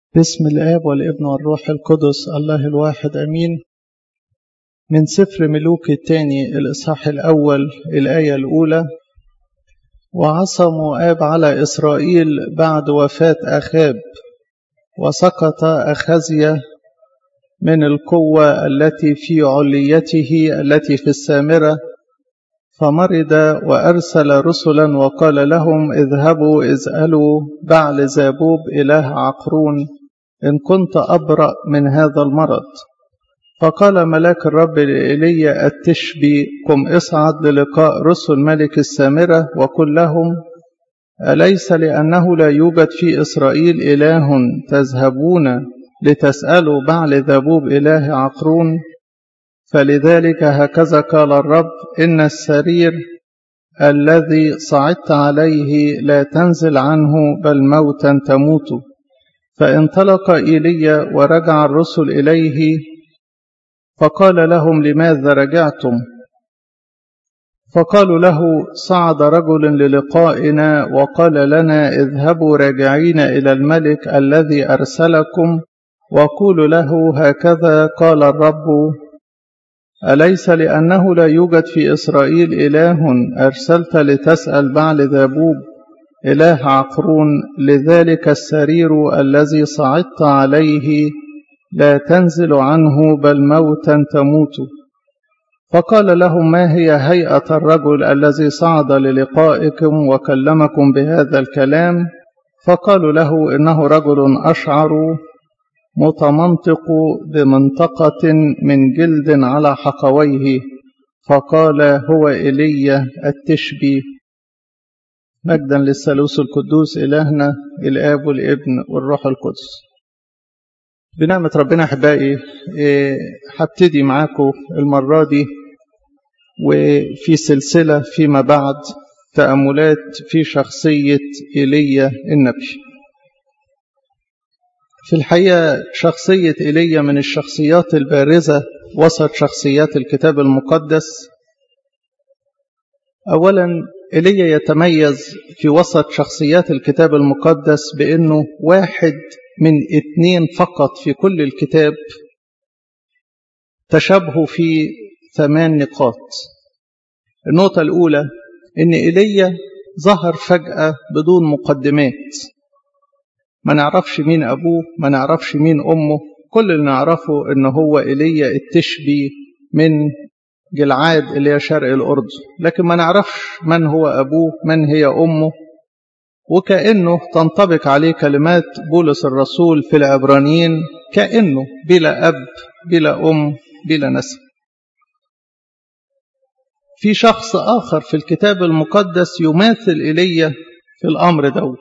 باسم الآب والابن والروح القدس الله الواحد أمين من سفر ملوك الثاني الإصحاح الأول الآية الأولى وعصى مؤاب على إسرائيل بعد وفاة أخاب وسقط أخزية من القوة التي في عليته التي في السامرة فمرض وأرسل رسلا وقال لهم اذهبوا اسألوا بعل زابوب إله عقرون إن كنت أبرأ من هذا المرض فقال ملاك الرب لإيليا التشبي قم اصعد للقاء رسل ملك السامرة وقل لهم أليس لأنه لا يوجد في إسرائيل إله تذهبون لتسألوا بعل ذبوب إله عقرون فلذلك هكذا قال الرب إن السرير الذي صعدت عليه لا تنزل عنه بل موتا تموت فانطلق إيليا ورجع الرسل إليه فقال لهم لماذا رجعتم فقالوا له صعد رجل للقائنا وقال لنا اذهبوا راجعين إلى الملك الذي أرسلكم وقولوا له هكذا قال الرب أليس لأنه لا يوجد في إسرائيل إله أرسلت لتسأل بعل ذابوب إله عقرون لذلك السرير الذي صعدت عليه لا تنزل عنه بل موتا تموت فقال لهم ما هي هيئة الرجل الذي صعد للقائكم وكلمكم بهذا الكلام فقالوا له إنه رجل أشعر متمنطق بمنطقة من جلد على حقويه فقال هو إيليا التشبي مجدا للثالوث القدوس إلهنا الآب والابن والروح القدس بنعمة ربنا أحبائي هبتدي معاكم المرة دي وفي سلسلة فيما بعد تأملات في شخصية إيليا النبي في الحقيقة شخصية إيليا من الشخصيات البارزة وسط شخصيات الكتاب المقدس أولا إيليا يتميز في وسط شخصيات الكتاب المقدس بأنه واحد من اثنين فقط في كل الكتاب تشابهوا في ثمان نقاط النقطة الأولى إن إيليا ظهر فجأة بدون مقدمات ما نعرفش مين أبوه ما نعرفش مين أمه كل اللي نعرفه إن هو إيليا التشبي من جلعاد اللي هي شرق الأردن لكن ما نعرفش من هو أبوه من هي أمه وكأنه تنطبق عليه كلمات بولس الرسول في العبرانيين كأنه بلا أب بلا أم بلا نسب في شخص آخر في الكتاب المقدس يماثل إيليا في الأمر دوت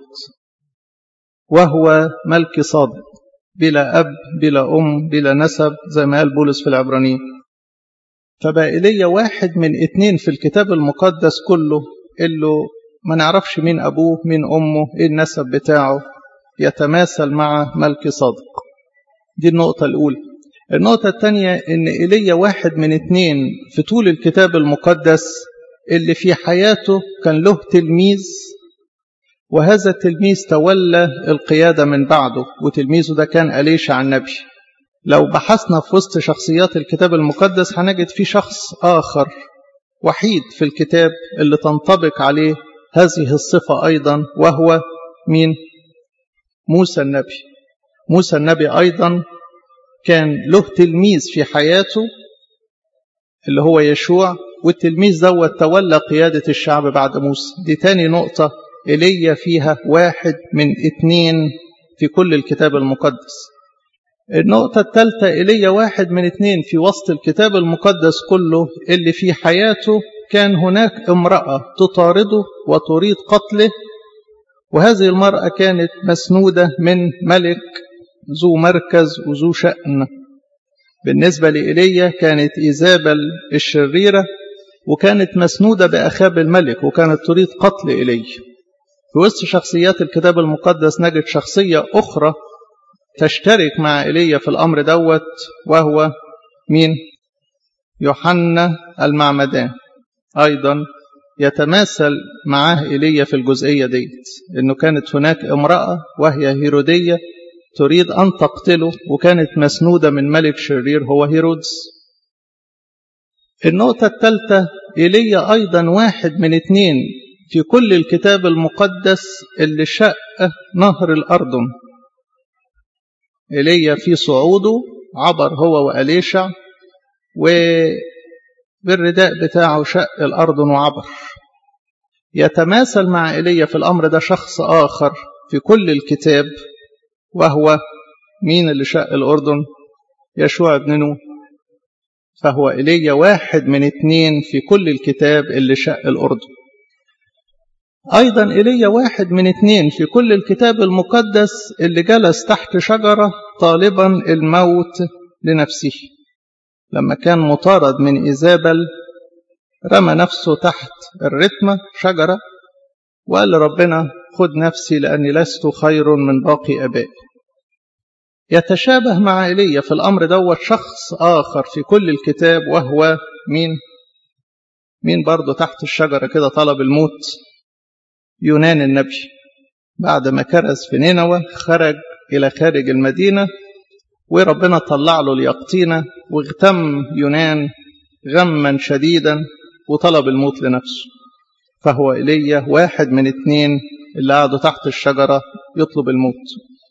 وهو ملك صادق بلا أب بلا أم بلا نسب زي ما قال بولس في العبرانيين فبقى إيليا واحد من اتنين في الكتاب المقدس كله اللي ما نعرفش مين أبوه مين أمه إيه النسب بتاعه يتماثل مع ملك صادق دي النقطة الأولى النقطة الثانية إن إيليا واحد من اتنين في طول الكتاب المقدس اللي في حياته كان له تلميذ وهذا التلميذ تولى القيادة من بعده وتلميذه ده كان أليشع النبي لو بحثنا في وسط شخصيات الكتاب المقدس هنجد في شخص آخر وحيد في الكتاب اللي تنطبق عليه هذه الصفة أيضا وهو مين؟ موسى النبي موسى النبي أيضا كان له تلميذ في حياته اللي هو يشوع والتلميذ دوت تولى قيادة الشعب بعد موسى دي تاني نقطة إيليا فيها واحد من اتنين في كل الكتاب المقدس النقطة الثالثة إيليا واحد من اتنين في وسط الكتاب المقدس كله اللي في حياته كان هناك امرأة تطارده وتريد قتله وهذه المرأة كانت مسنودة من ملك ذو مركز وذو شأن بالنسبة لإيليا كانت إيزابل الشريرة وكانت مسنودة بأخاب الملك وكانت تريد قتل إيليا في وسط شخصيات الكتاب المقدس نجد شخصية أخرى تشترك مع إيليا في الأمر دوت وهو مين؟ يوحنا المعمدان أيضا يتماثل معاه إيليا في الجزئية ديت إنه كانت هناك امرأة وهي هيرودية تريد أن تقتله وكانت مسنودة من ملك شرير هو هيرودس النقطة الثالثة إيليا أيضا واحد من اتنين في كل الكتاب المقدس اللي شق نهر الأردن إيليا في صعوده عبر هو وأليشع وبالرداء بتاعه شق الأردن وعبر يتماثل مع إيليا في الأمر ده شخص آخر في كل الكتاب وهو مين اللي شق الأردن يشوع بن نون فهو إيليا واحد من اتنين في كل الكتاب اللي شق الأردن أيضا إيليا واحد من اتنين في كل الكتاب المقدس اللي جلس تحت شجرة طالبا الموت لنفسه لما كان مطارد من إيزابل رمى نفسه تحت الرتمة شجرة وقال لربنا خد نفسي لأني لست خير من باقي أبائي يتشابه مع إيليا في الأمر دوت شخص آخر في كل الكتاب وهو مين مين برضه تحت الشجرة كده طلب الموت يونان النبي بعد ما كرز في نينوى خرج إلى خارج المدينة وربنا طلع له اليقطينة واغتم يونان غما شديدا وطلب الموت لنفسه فهو إيليا واحد من اتنين اللي قعدوا تحت الشجرة يطلب الموت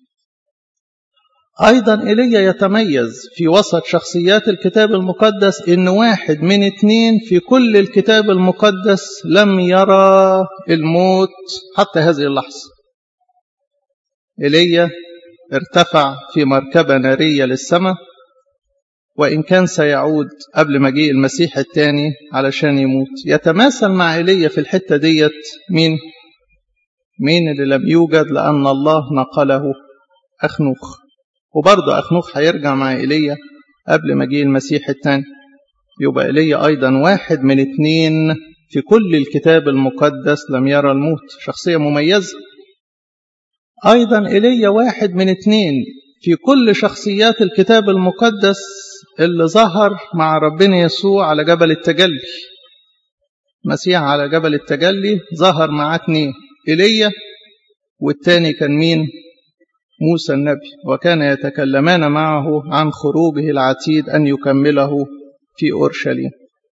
أيضا إيليا يتميز في وسط شخصيات الكتاب المقدس إن واحد من اتنين في كل الكتاب المقدس لم يرى الموت حتى هذه اللحظة إيليا ارتفع في مركبة نارية للسماء وإن كان سيعود قبل مجيء المسيح الثاني علشان يموت يتماثل مع إيليا في الحتة ديت مين مين اللي لم يوجد لأن الله نقله أخنوخ وبرضه أخنوخ هيرجع مع إيليا قبل مجيء المسيح الثاني يبقى إيليا أيضا واحد من اتنين في كل الكتاب المقدس لم يرى الموت شخصية مميزة أيضا إيليا واحد من اتنين في كل شخصيات الكتاب المقدس اللي ظهر مع ربنا يسوع على جبل التجلي مسيح على جبل التجلي ظهر معاه اتنين إيليا والتاني كان مين موسى النبي وكان يتكلمان معه عن خروجه العتيد أن يكمله في أورشليم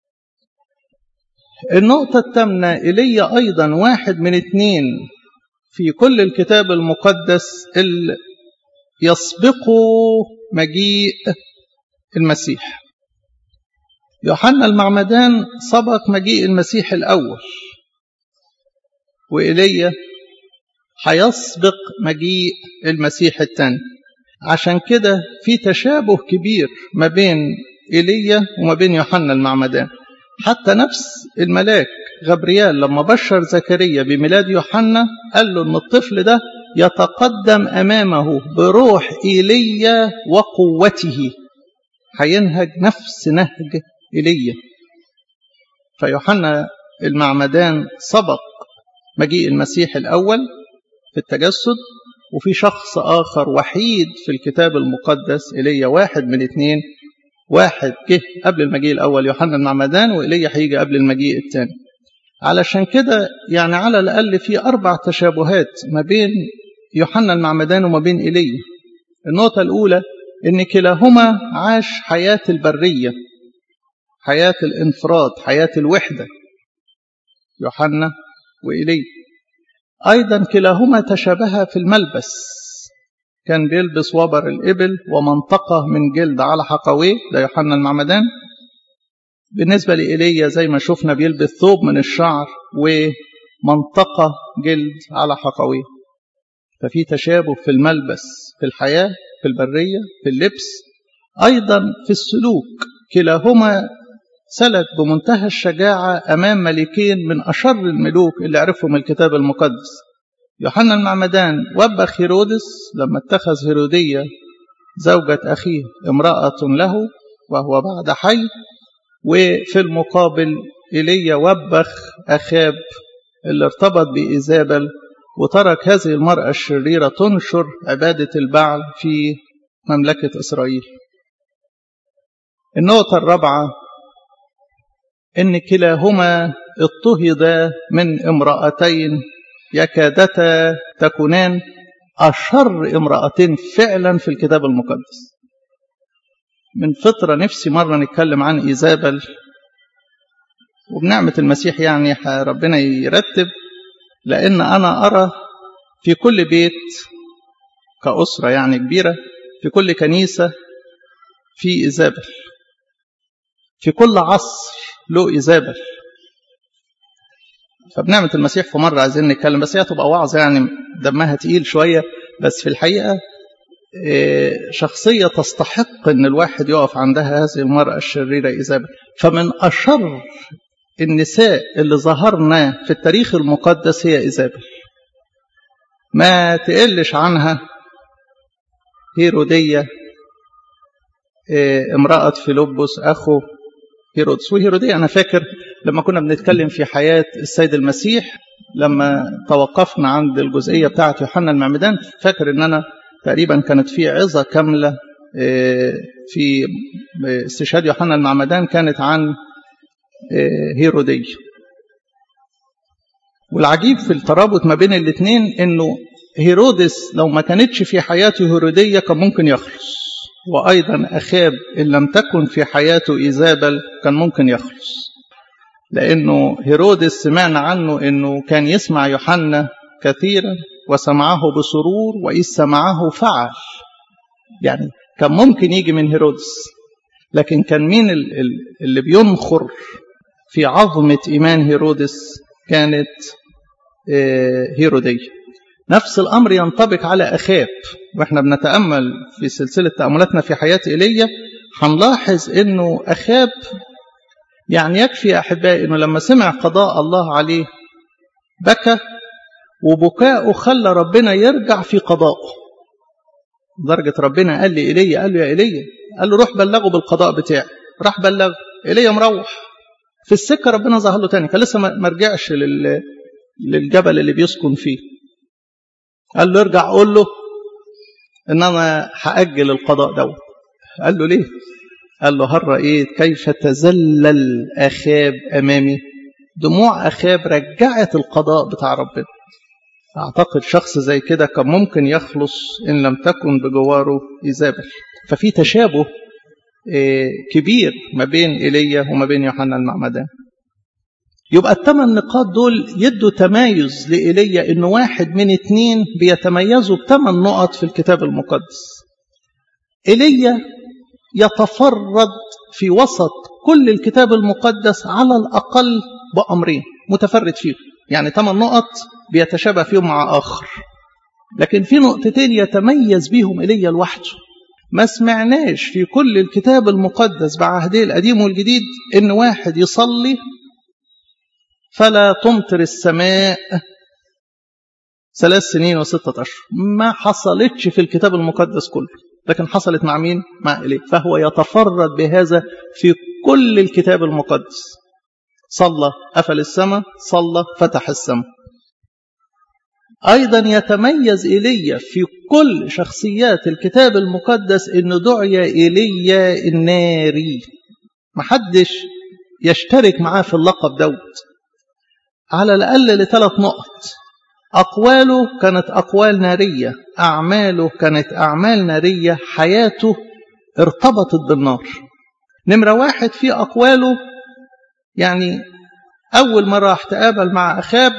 النقطة الثامنة إيليا أيضا واحد من اتنين في كل الكتاب المقدس اللي يسبقوا مجيء المسيح يوحنا المعمدان سبق مجيء المسيح الأول وإيليا هيسبق مجيء المسيح الثاني عشان كده في تشابه كبير ما بين إيليا وما بين يوحنا المعمدان حتى نفس الملاك غبريال لما بشر زكريا بميلاد يوحنا قال له ان الطفل ده يتقدم امامه بروح ايليا وقوته هينهج نفس نهج ايليا فيوحنا المعمدان سبق مجيء المسيح الاول في التجسد وفي شخص اخر وحيد في الكتاب المقدس ايليا واحد من اثنين واحد جه قبل المجيء الاول يوحنا المعمدان وايليا هيجي قبل المجيء الثاني علشان كده يعني على الأقل في أربع تشابهات ما بين يوحنا المعمدان وما بين إيليا النقطة الأولى إن كلاهما عاش حياة البرية حياة الانفراد حياة الوحدة يوحنا وإيليا أيضا كلاهما تشابها في الملبس كان بيلبس وبر الإبل ومنطقة من جلد على حقويه ده يوحنا المعمدان بالنسبة لإيليا زي ما شفنا بيلبس ثوب من الشعر ومنطقة جلد على حقويه ففي تشابه في الملبس في الحياة في البرية في اللبس أيضا في السلوك كلاهما سلك بمنتهى الشجاعة أمام ملكين من أشر الملوك اللي عرفهم الكتاب المقدس يوحنا المعمدان وبخ هيرودس لما اتخذ هيرودية زوجة أخيه امرأة له وهو بعد حي وفي المقابل إيليا وبخ أخاب اللي ارتبط بإيزابل وترك هذه المرأة الشريرة تنشر عبادة البعل في مملكة إسرائيل النقطة الرابعة إن كلاهما اضطهدا من امرأتين يكادتا تكونان أشر امرأتين فعلا في الكتاب المقدس من فترة نفسي مرة نتكلم عن إيزابل وبنعمة المسيح يعني ربنا يرتب لأن أنا أرى في كل بيت كأسرة يعني كبيرة في كل كنيسة في إيزابل في كل عصر له إيزابل فبنعمة المسيح في مرة عايزين نتكلم بس هي تبقى وعظة يعني دمها تقيل شوية بس في الحقيقة شخصية تستحق أن الواحد يقف عندها هذه المرأة الشريرة إيزابل فمن أشر النساء اللي ظهرنا في التاريخ المقدس هي إيزابل ما تقلش عنها هيرودية امرأة فيلبس أخو هيرودس وهيرودية أنا فاكر لما كنا بنتكلم في حياة السيد المسيح لما توقفنا عند الجزئية بتاعة يوحنا المعمدان فاكر ان انا تقريبا كانت في عظة كاملة في استشهاد يوحنا المعمدان كانت عن هيرودية والعجيب في الترابط ما بين الاثنين انه هيرودس لو ما كانتش في حياته هيرودية كان ممكن يخلص وأيضا أخاب إن لم تكن في حياته إيزابل كان ممكن يخلص لأنه هيرودس سمعنا عنه أنه كان يسمع يوحنا كثيرا وسمعه بسرور وإذ سمعه فعل يعني كان ممكن يجي من هيرودس لكن كان مين اللي بينخر في عظمة إيمان هيرودس كانت هيرودية نفس الأمر ينطبق على أخاب وإحنا بنتأمل في سلسلة تأملاتنا في حياة إيليا هنلاحظ أنه أخاب يعني يكفي يا أحبائي أنه لما سمع قضاء الله عليه بكى وبكاؤه خلى ربنا يرجع في قضائه درجة ربنا قال لي إيليا قال له يا إيليا قال له روح بلغه بالقضاء بتاعي راح بلغه إيليا مروح في السكة ربنا ظهر له تاني كان لسه ما رجعش لل... للجبل اللي بيسكن فيه قال له ارجع قول له ان انا هاجل القضاء دوت قال له ليه قال له هل رايت كيف تذلل اخاب امامي دموع اخاب رجعت القضاء بتاع ربنا اعتقد شخص زي كده كان ممكن يخلص ان لم تكن بجواره ايزابل ففي تشابه كبير ما بين ايليا وما بين يوحنا المعمدان يبقى الثمان نقاط دول يدوا تمايز لإيليا إنه واحد من اتنين بيتميزوا بثمان نقط في الكتاب المقدس. إيليا يتفرد في وسط كل الكتاب المقدس على الأقل بأمرين متفرد فيهم، يعني ثمان نقط بيتشابه فيهم مع آخر. لكن في نقطتين يتميز بيهم إيليا لوحده. ما سمعناش في كل الكتاب المقدس بعهديه القديم والجديد إن واحد يصلي فلا تمطر السماء ثلاث سنين وستة أشهر ما حصلتش في الكتاب المقدس كله لكن حصلت مع مين؟ مع إليه فهو يتفرد بهذا في كل الكتاب المقدس صلى قفل السماء صلى فتح السماء أيضا يتميز إيليا في كل شخصيات الكتاب المقدس أنه دعي إيليا الناري محدش يشترك معاه في اللقب دوت على الأقل لثلاث نقط أقواله كانت أقوال نارية أعماله كانت أعمال نارية حياته ارتبطت بالنار نمرة واحد في أقواله يعني أول ما راح تقابل مع أخاب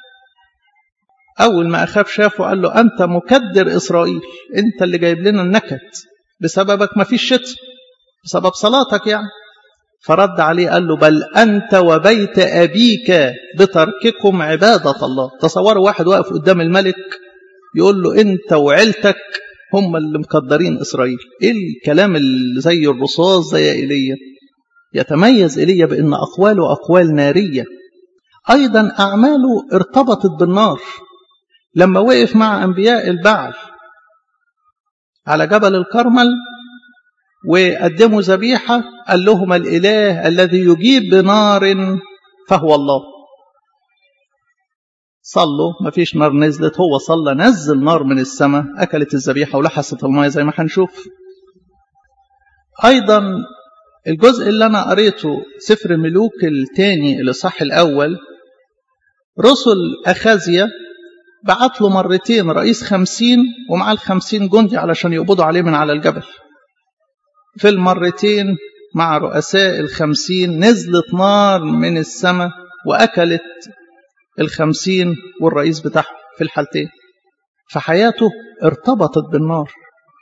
أول ما أخاب شافه قال له أنت مكدر إسرائيل أنت اللي جايب لنا النكد بسببك ما فيش شتم بسبب صلاتك يعني فرد عليه قال له بل أنت وبيت أبيك بترككم عبادة الله تصوروا واحد واقف قدام الملك يقول له أنت وعيلتك هم اللي مقدرين إسرائيل إيه الكلام اللي زي الرصاص زي إيليا يتميز إيليا بأن أقواله أقوال نارية أيضا أعماله ارتبطت بالنار لما وقف مع أنبياء البعل على جبل الكرمل وقدموا ذبيحة قال لهم الإله الذي يجيب بنار فهو الله صلوا ما فيش نار نزلت هو صلى نزل نار من السماء أكلت الذبيحة ولحست الماء زي ما هنشوف أيضا الجزء اللي أنا قريته سفر ملوك الثاني الإصحاح الأول رسل أخازيا بعت له مرتين رئيس خمسين ومعاه الخمسين جندي علشان يقبضوا عليه من على الجبل في المرتين مع رؤساء الخمسين نزلت نار من السماء وأكلت الخمسين والرئيس بتاعهم في الحالتين فحياته ارتبطت بالنار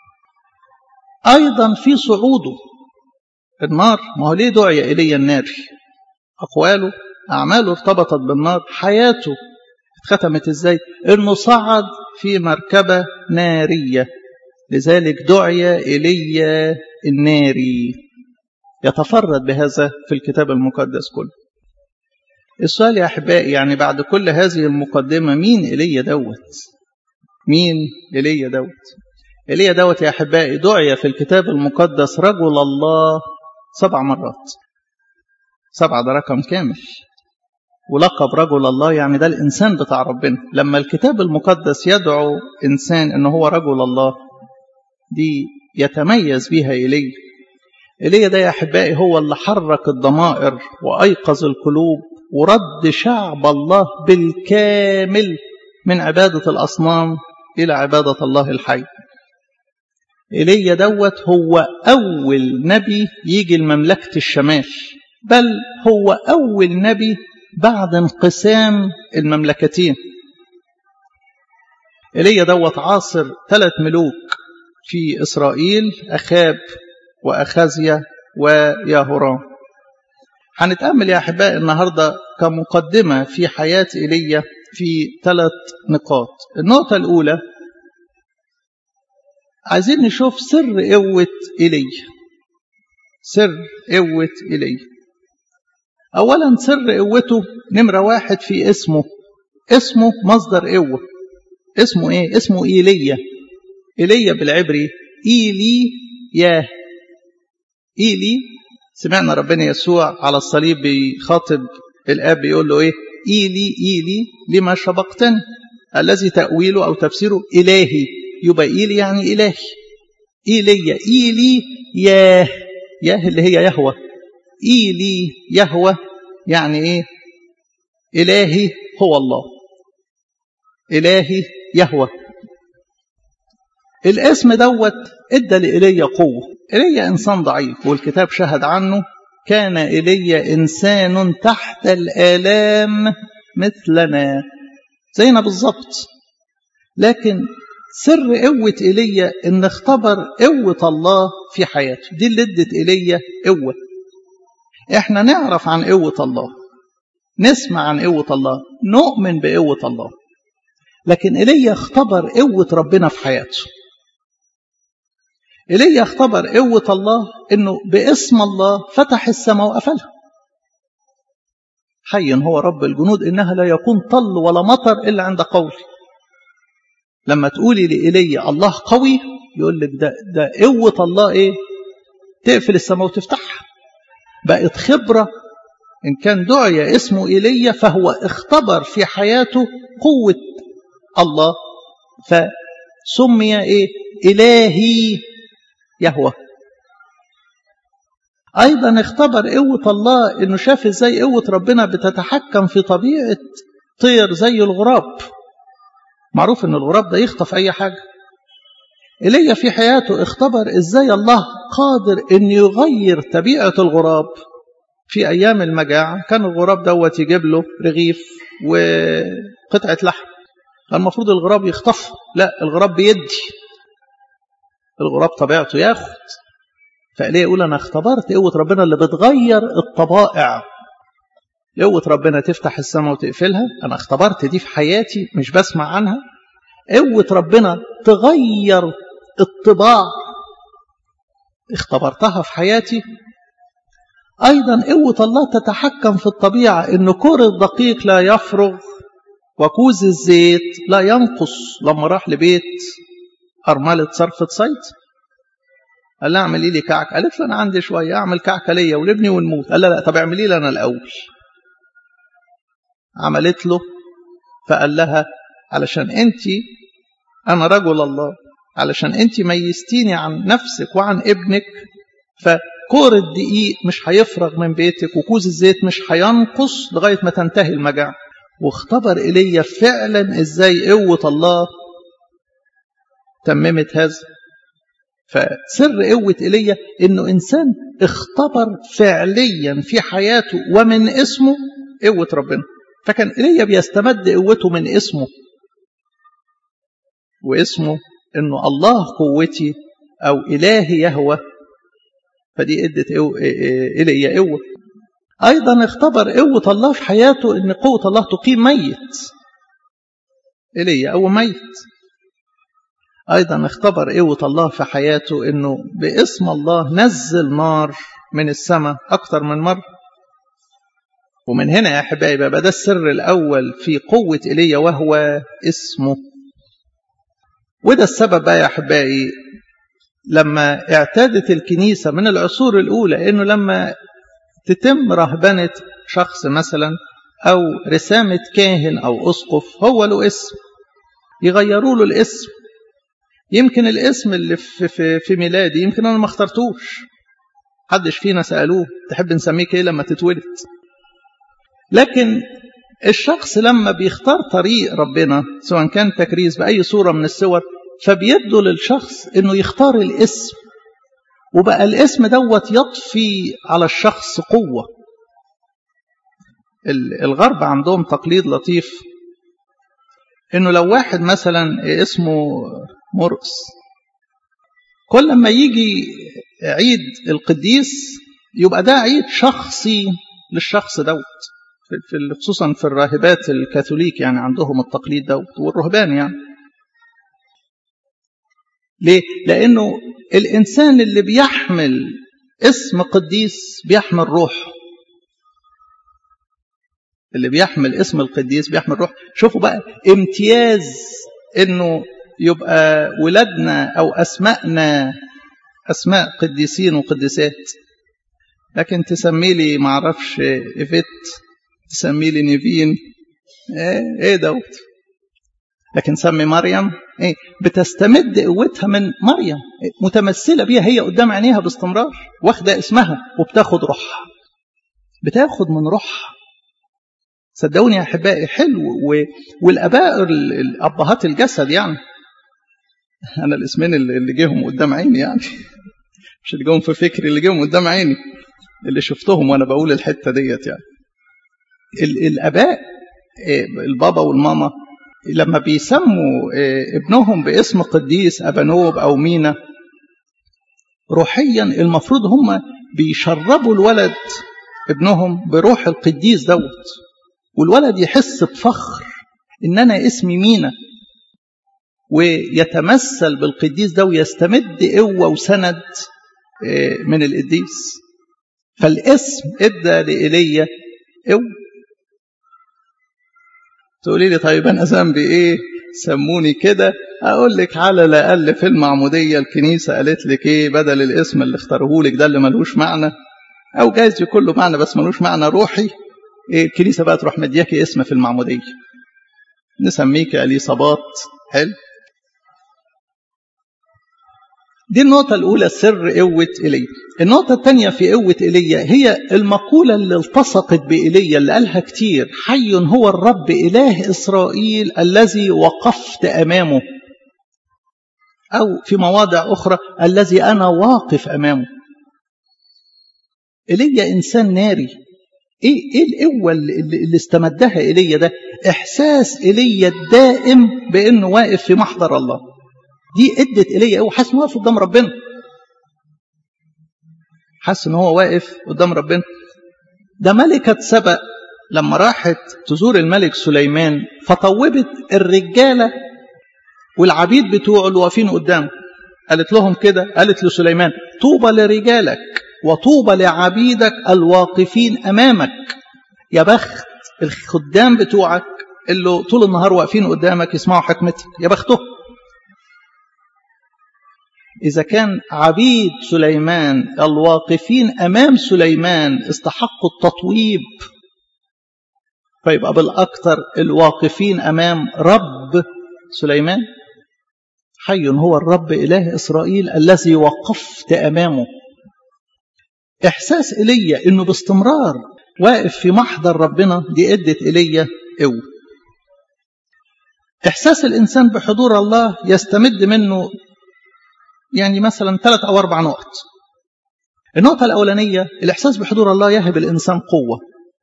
أيضا في صعوده النار ما هو ليه دعي إلي النار أقواله أعماله ارتبطت بالنار حياته ختمت ازاي انه صعد في مركبة نارية لذلك دعي إلي الناري يتفرد بهذا في الكتاب المقدس كله السؤال يا أحبائي يعني بعد كل هذه المقدمة مين إلي دوت مين إلي دوت إلي دوت يا أحبائي دعي في الكتاب المقدس رجل الله سبع مرات سبعة ده رقم كامل ولقب رجل الله يعني ده الإنسان بتاع ربنا لما الكتاب المقدس يدعو إنسان إن هو رجل الله دي يتميز بها إلي إلي ده يا أحبائي هو اللي حرك الضمائر وأيقظ القلوب ورد شعب الله بالكامل من عبادة الأصنام إلى عبادة الله الحي إلي دوت هو أول نبي يجي لمملكة الشمال بل هو أول نبي بعد انقسام المملكتين إلي دوت عاصر ثلاث ملوك في إسرائيل أخاب وأخازيا وياهورام هنتأمل يا أحبائي النهاردة كمقدمة في حياة إيليا في ثلاث نقاط النقطة الأولى عايزين نشوف سر قوة إيليا سر قوة إيليا أولا سر قوته نمرة واحد في اسمه اسمه مصدر قوة اسمه إيه؟ اسمه إيليا إيليا بالعبري إيلي ياه إيلي سمعنا ربنا يسوع على الصليب بيخاطب الآب بيقول له إيه إيلي إيلي لما شبقتني الذي تأويله أو تفسيره إلهي يبقى إيلي يعني إلهي إيليا إيلي ياه ياه اللي هي يهوى إيلي يهوى يعني إيه إلهي هو الله إلهي يهوى الاسم دوت ادى لإيليا قوة إيليا إنسان ضعيف والكتاب شهد عنه كان إيليا إنسان تحت الآلام مثلنا زينا بالظبط لكن سر قوة إيليا إن اختبر قوة الله في حياته دي اللي ادت إيليا قوة احنا نعرف عن قوة الله نسمع عن قوة الله نؤمن بقوة الله لكن إيليا اختبر قوة ربنا في حياته إيليا اختبر قوة الله إنه باسم الله فتح السماء وقفلها حي هو رب الجنود إنها لا يكون طل ولا مطر إلا عند قولي لما تقولي لإيليا الله قوي يقول لك ده, ده قوة الله إيه تقفل السماء وتفتحها بقت خبرة إن كان دعي اسمه إيليا فهو اختبر في حياته قوة الله فسمي إيه إلهي يهوى أيضا اختبر قوة الله إنه شاف إزاي قوة ربنا بتتحكم في طبيعة طير زي الغراب معروف إن الغراب ده يخطف أي حاجة إلي في حياته اختبر إزاي الله قادر إن يغير طبيعة الغراب في أيام المجاعة كان الغراب دوت يجيب له رغيف وقطعة لحم المفروض الغراب يخطف لا الغراب بيدي الغراب طبيعته ياخد فإليه يقول أنا اختبرت قوة ربنا اللي بتغير الطبائع قوة ربنا تفتح السماء وتقفلها أنا اختبرت دي في حياتي مش بسمع عنها قوة ربنا تغير الطباع اختبرتها في حياتي أيضا قوة الله تتحكم في الطبيعة إن كور الدقيق لا يفرغ وكوز الزيت لا ينقص لما راح لبيت أرملة صرفة صيد قال لها اعملي لي كعك قالت له أنا عندي شوية أعمل كعكة ليا ولابني ونموت قال لها لا طب اعملي لي أنا الأول عملت له فقال لها علشان أنت أنا رجل الله علشان أنت ميزتيني عن نفسك وعن ابنك فكور الدقيق مش هيفرغ من بيتك وكوز الزيت مش هينقص لغاية ما تنتهي المجاعة واختبر ايليا فعلا ازاي قوه الله تممت هذا فسر قوه ايليا انه انسان اختبر فعليا في حياته ومن اسمه قوه ربنا فكان ايليا بيستمد قوته من اسمه واسمه انه الله قوتي او الهي يهوى فدي ادت ايليا قوه ايضا اختبر قوه الله في حياته ان قوه الله تقيم ميت ايليا او ميت ايضا اختبر قوه الله في حياته انه باسم الله نزل نار من السماء اكتر من مره ومن هنا يا احبائي بقى ده السر الاول في قوه ايليا وهو اسمه وده السبب بقى يا احبائي لما اعتادت الكنيسه من العصور الاولى انه لما تتم رهبنه شخص مثلا او رسامه كاهن او اسقف هو له اسم يغيروا له الاسم يمكن الاسم اللي في, في, في ميلادي يمكن انا ما اخترتوش حدش فينا سالوه تحب نسميك ايه لما تتولد لكن الشخص لما بيختار طريق ربنا سواء كان تكريس بأي صورة من الصور فبيدوا للشخص انه يختار الاسم وبقى الاسم دوت يضفي على الشخص قوة الغرب عندهم تقليد لطيف انه لو واحد مثلا اسمه مرقس كل ما يجي عيد القديس يبقى ده عيد شخصي للشخص دوت في خصوصا في الراهبات الكاثوليك يعني عندهم التقليد ده والرهبان يعني ليه؟ لأنه الإنسان اللي بيحمل اسم قديس بيحمل روح اللي بيحمل اسم القديس بيحمل روح شوفوا بقى امتياز انه يبقى ولادنا او اسمائنا اسماء قديسين وقديسات لكن تسمي لي معرفش ايفيت تسمي لي نيفين ايه ايه دوت لكن سمي مريم ايه بتستمد قوتها من مريم إيه؟ متمثله بيها هي قدام عينيها باستمرار واخده اسمها وبتاخد روحها بتاخد من روحها صدقوني يا احبائي حلو و... والاباء الابهات الجسد يعني انا الاسمين اللي جيهم قدام عيني يعني مش اللي جيهم في فكري اللي جيهم قدام عيني اللي شفتهم وانا بقول الحته ديت يعني الاباء البابا والماما لما بيسموا ابنهم باسم قديس ابانوب او مينا روحيا المفروض هم بيشربوا الولد ابنهم بروح القديس دوت والولد يحس بفخر ان انا اسمي مينا ويتمثل بالقديس ده ويستمد قوه وسند من القديس فالاسم ادى لايليا قوه تقولي لي طيب انا ذنبي ايه سموني كده اقول لك على الاقل في المعموديه الكنيسه قالت لك ايه بدل الاسم اللي اختاره لك ده اللي ملوش معنى او جايز يكون له معنى بس ملوش معنى روحي إيه الكنيسه بقى تروح مدياكي اسم في المعموديه نسميك اليصابات حلو دي النقطة الأولى سر قوة إيليا. النقطة الثانية في قوة إيليا هي المقولة اللي التصقت بإيليا اللي قالها كتير حي هو الرب إله إسرائيل الذي وقفت أمامه. أو في مواضع أخرى الذي أنا واقف أمامه. إيليا إنسان ناري. إيه إيه القوة اللي, اللي استمدها إيليا ده؟ إحساس إيليا الدائم بإنه واقف في محضر الله. دي ادت ايليا هو حاسس انه واقف قدام ربنا حاسس ان هو واقف قدام ربنا ده ملكة سبأ لما راحت تزور الملك سليمان فطوبت الرجالة والعبيد بتوعه اللي واقفين قدامه قالت لهم كده قالت لسليمان طوبى لرجالك وطوبى لعبيدك الواقفين امامك يا بخت الخدام بتوعك اللي طول النهار واقفين قدامك يسمعوا حكمتك يا بختهم إذا كان عبيد سليمان الواقفين أمام سليمان استحقوا التطويب فيبقى بالأكثر الواقفين أمام رب سليمان حي هو الرب إله إسرائيل الذي وقفت أمامه إحساس إيليا إنه باستمرار واقف في محضر ربنا دي إدت إيليا قوة إحساس الإنسان بحضور الله يستمد منه يعني مثلا ثلاث أو أربع نقط النقطة الأولانية الإحساس بحضور الله يهب الإنسان قوة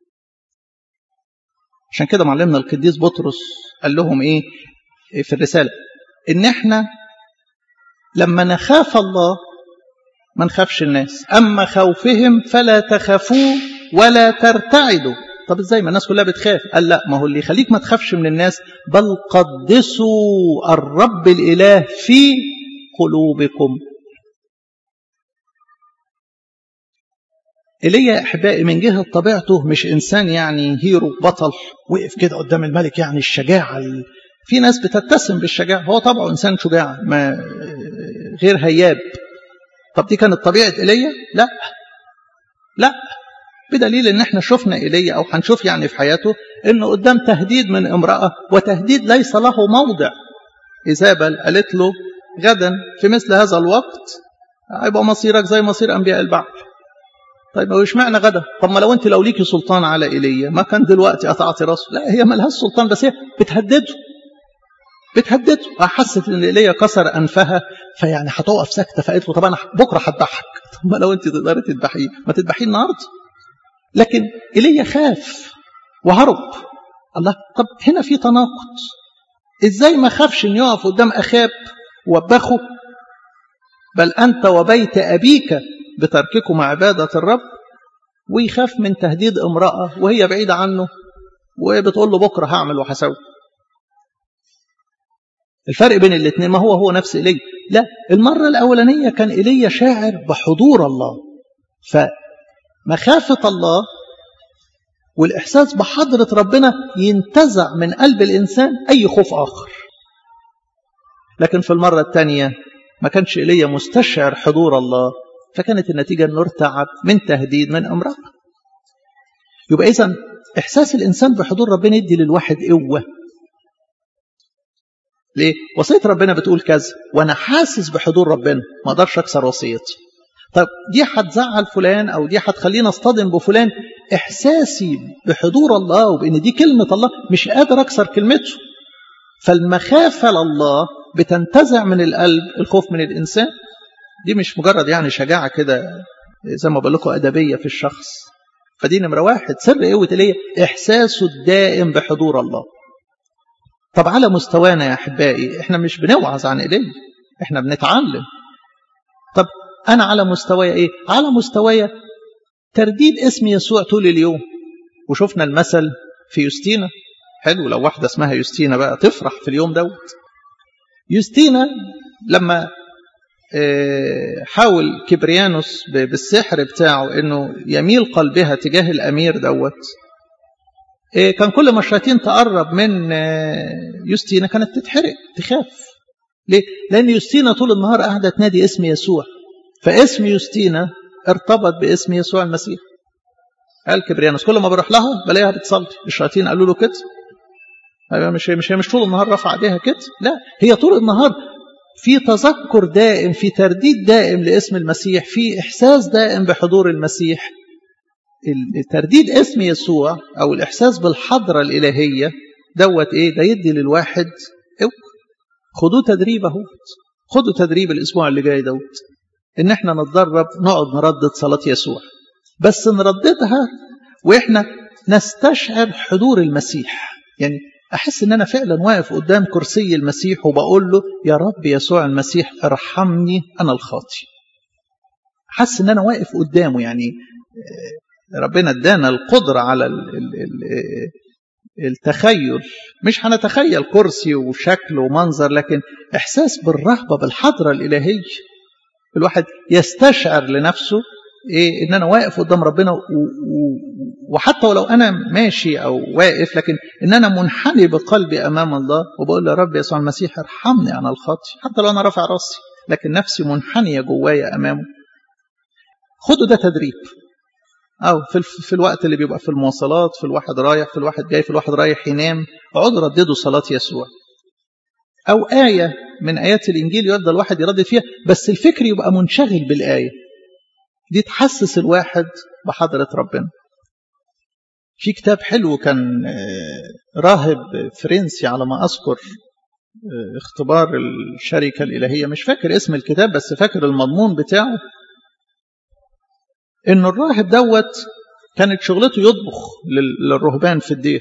عشان كده معلمنا القديس بطرس قال لهم إيه في الرسالة إن إحنا لما نخاف الله ما نخافش الناس أما خوفهم فلا تخافوا ولا ترتعدوا طب ازاي ما الناس كلها بتخاف قال لا ما هو اللي يخليك ما تخافش من الناس بل قدسوا الرب الإله في قلوبكم إيليا أحبائي من جهة طبيعته مش إنسان يعني هيرو بطل وقف كده قدام الملك يعني الشجاعة في ناس بتتسم بالشجاعة هو طبعه إنسان شجاع ما غير هياب طب دي كانت طبيعة إيليا لا لا بدليل ان احنا شفنا ايليا او هنشوف يعني في حياته انه قدام تهديد من امراه وتهديد ليس له موضع ايزابل قالت له غدا في مثل هذا الوقت هيبقى مصيرك زي مصير انبياء البعل طيب هو اشمعنى غدا طب ما لو انت لو ليكي سلطان على ايليا ما كان دلوقتي قطعتي راسه لا هي مالهاش سلطان بس هي بتهدده بتهدده حست ان ايليا كسر انفها فيعني هتقف ساكته فقالت له طب انا بكره هذبحك طب ما لو انت تقدري تذبحيه ما تذبحيه النهارده لكن ايليا خاف وهرب الله طب هنا في تناقض ازاي ما خافش ان يقف قدام اخاب وبخه بل انت وبيت ابيك بترككم عباده الرب ويخاف من تهديد امراه وهي بعيده عنه وبتقول له بكره هعمل وهسوي الفرق بين الاثنين ما هو هو نفس ايليا لا المره الاولانيه كان ايليا شاعر بحضور الله ف مخافة الله والإحساس بحضرة ربنا ينتزع من قلب الإنسان أي خوف آخر لكن في المرة الثانية ما كانش إيليا مستشعر حضور الله فكانت النتيجة أنه ارتعب من تهديد من امرأة يبقى إذا إحساس الإنسان بحضور ربنا يدي للواحد قوة ليه؟ وصية ربنا بتقول كذا وأنا حاسس بحضور ربنا ما أقدرش أكسر وصيتي طب دي هتزعل فلان او دي هتخليني اصطدم بفلان احساسي بحضور الله وبان دي كلمه الله مش قادر اكسر كلمته فالمخافه لله بتنتزع من القلب الخوف من الانسان دي مش مجرد يعني شجاعه كده زي ما بقول لكم ادبيه في الشخص فدي نمره واحد سر قوه الايه احساسه الدائم بحضور الله طب على مستوانا يا احبائي احنا مش بنوعظ عن ايليا احنا بنتعلم طب أنا على مستوى إيه؟ على مستوى ترديد اسم يسوع طول اليوم وشفنا المثل في يوستينا حلو لو واحدة اسمها يوستينا بقى تفرح في اليوم دوت يوستينا لما حاول كبريانوس بالسحر بتاعه انه يميل قلبها تجاه الامير دوت كان كل ما الشياطين تقرب من يوستينا كانت تتحرق تخاف ليه؟ لان يوستينا طول النهار قاعده تنادي اسم يسوع فاسم يوستينا ارتبط باسم يسوع المسيح قال كبريانوس كل ما بروح لها بلاقيها بتصلي الشياطين قالوا له كده هي مش مش هي مش طول النهار رافعه ايديها كده لا هي طول النهار في تذكر دائم في ترديد دائم لاسم المسيح في احساس دائم بحضور المسيح ترديد اسم يسوع او الاحساس بالحضره الالهيه دوت ايه ده يدي للواحد خدوه تدريب اهو خدوا تدريب الاسبوع اللي جاي دوت ان احنا نتدرب نقعد نردد صلاة يسوع بس نرددها واحنا نستشعر حضور المسيح يعني احس ان انا فعلا واقف قدام كرسي المسيح وبقول له يا رب يسوع المسيح ارحمني انا الخاطي حاسس ان انا واقف قدامه يعني ربنا ادانا القدرة على التخيل مش هنتخيل كرسي وشكل ومنظر لكن احساس بالرهبة بالحضرة الالهية الواحد يستشعر لنفسه إيه ان انا واقف قدام ربنا و... و... وحتى ولو انا ماشي او واقف لكن ان انا منحني بقلبي امام الله وبقول له يا رب يسوع المسيح ارحمني انا الخاطي حتى لو انا رافع راسي لكن نفسي منحنيه جوايا امامه خدوا ده تدريب او في, في الوقت اللي بيبقى في المواصلات في الواحد رايح في الواحد جاي في الواحد رايح ينام اقعدوا رددوا صلاه يسوع او ايه من ايات الانجيل يفضل الواحد يردد فيها بس الفكر يبقى منشغل بالايه دي تحسس الواحد بحضره ربنا في كتاب حلو كان راهب فرنسي على ما اذكر اختبار الشركة الإلهية مش فاكر اسم الكتاب بس فاكر المضمون بتاعه إن الراهب دوت كانت شغلته يطبخ للرهبان في الدير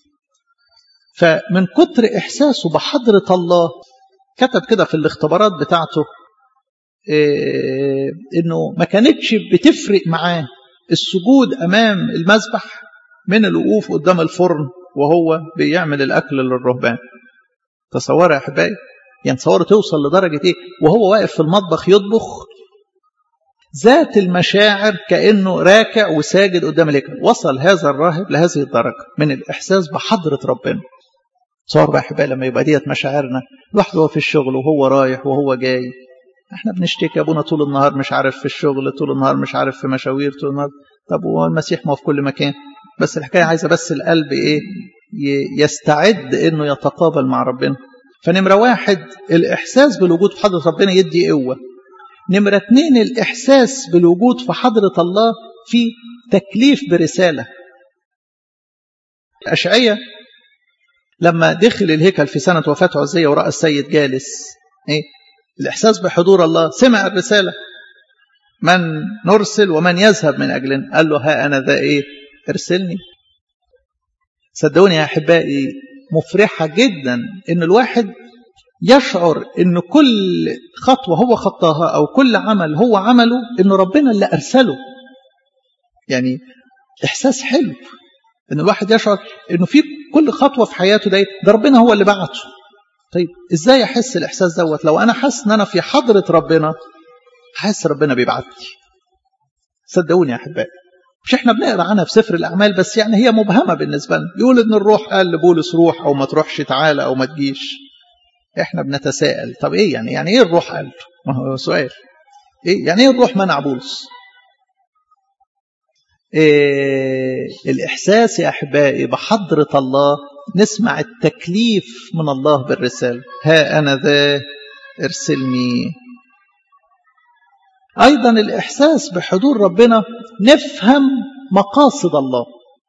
فمن كتر إحساسه بحضرة الله كتب كده في الاختبارات بتاعته إيه إنه ما كانتش بتفرق معاه السجود أمام المذبح من الوقوف قدام الفرن وهو بيعمل الأكل للرهبان تصور يا أحبائي يعني تصور توصل لدرجة إيه وهو واقف في المطبخ يطبخ ذات المشاعر كأنه راكع وساجد قدام الهيكل وصل هذا الراهب لهذه الدرجة من الإحساس بحضرة ربنا تصور بقى أحبائي لما يبقى ديت مشاعرنا الواحد هو في الشغل وهو رايح وهو جاي احنا بنشتكي ابونا طول النهار مش عارف في الشغل طول النهار مش عارف في مشاوير طول النهار طب هو المسيح ما في كل مكان بس الحكايه عايزه بس القلب ايه يستعد انه يتقابل مع ربنا فنمره واحد الاحساس بالوجود في حضره ربنا يدي قوه نمره اتنين الاحساس بالوجود في حضره الله في تكليف برساله اشعياء لما دخل الهيكل في سنه وفاه عزيه وراى السيد جالس ايه الإحساس بحضور الله سمع الرسالة من نرسل ومن يذهب من أجلنا قال له ها أنا ذا إيه ارسلني صدقوني يا أحبائي مفرحة جدا إن الواحد يشعر إن كل خطوة هو خطاها أو كل عمل هو عمله إن ربنا اللي أرسله يعني إحساس حلو إن الواحد يشعر إنه في كل خطوة في حياته ده ده ربنا هو اللي بعته طيب ازاي احس الاحساس دوت لو انا حاسس ان انا في حضره ربنا حاسس ربنا بيبعت لي صدقوني يا احبائي مش احنا بنقرا عنها في سفر الاعمال بس يعني هي مبهمه بالنسبه لنا يقول ان الروح قال لبولس روح او ما تروحش تعالى او ما تجيش احنا بنتساءل طب ايه يعني يعني ايه الروح قال ما هو سؤال ايه يعني ايه الروح منع بولس إيه الاحساس يا احبائي بحضره الله نسمع التكليف من الله بالرسالة ها أنا ذا ارسلني أيضا الإحساس بحضور ربنا نفهم مقاصد الله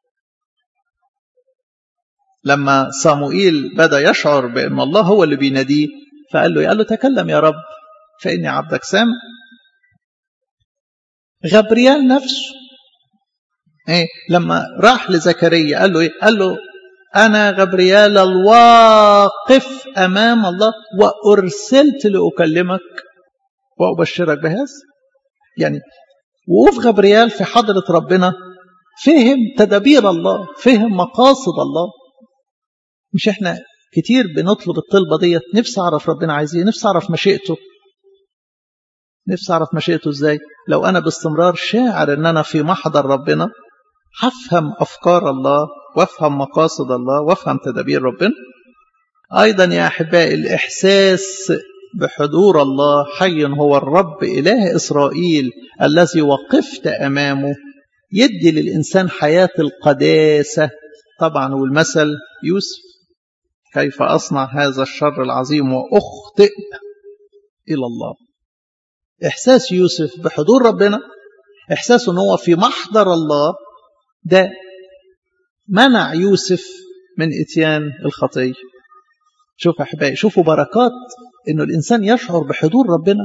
لما صاموئيل بدأ يشعر بأن الله هو اللي بيناديه فقال له قال له تكلم يا رب فإني عبدك سامع غبريال نفسه إيه لما راح لزكريا قال له إيه قال له أنا غبريال الواقف أمام الله وأرسلت لأكلمك وأبشرك بهذا يعني وقوف غبريال في حضرة ربنا فهم تدابير الله فهم مقاصد الله مش احنا كتير بنطلب الطلبة ديت نفسي أعرف ربنا عايز ايه نفسي أعرف مشيئته نفسي أعرف مشيئته ازاي لو أنا باستمرار شاعر أن أنا في محضر ربنا هفهم أفكار الله وافهم مقاصد الله وافهم تدابير ربنا أيضا يا أحبائي الإحساس بحضور الله حي هو الرب إله إسرائيل الذي وقفت أمامه يدي للإنسان حياة القداسة طبعا والمثل يوسف كيف أصنع هذا الشر العظيم وأخطئ إلى الله إحساس يوسف بحضور ربنا إحساس أنه في محضر الله ده منع يوسف من اتيان الخطيه شوف احبائي شوفوا بركات انه الانسان يشعر بحضور ربنا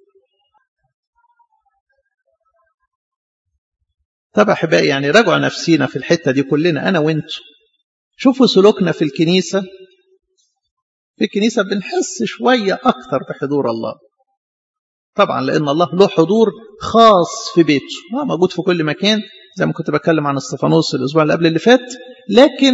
طب احبائي يعني راجعوا نفسينا في الحته دي كلنا انا وانتوا شوفوا سلوكنا في الكنيسه في الكنيسه بنحس شويه اكتر بحضور الله طبعا لان الله له حضور خاص في بيته ما موجود في كل مكان زي ما كنت بتكلم عن استفانوس الاسبوع اللي قبل اللي فات لكن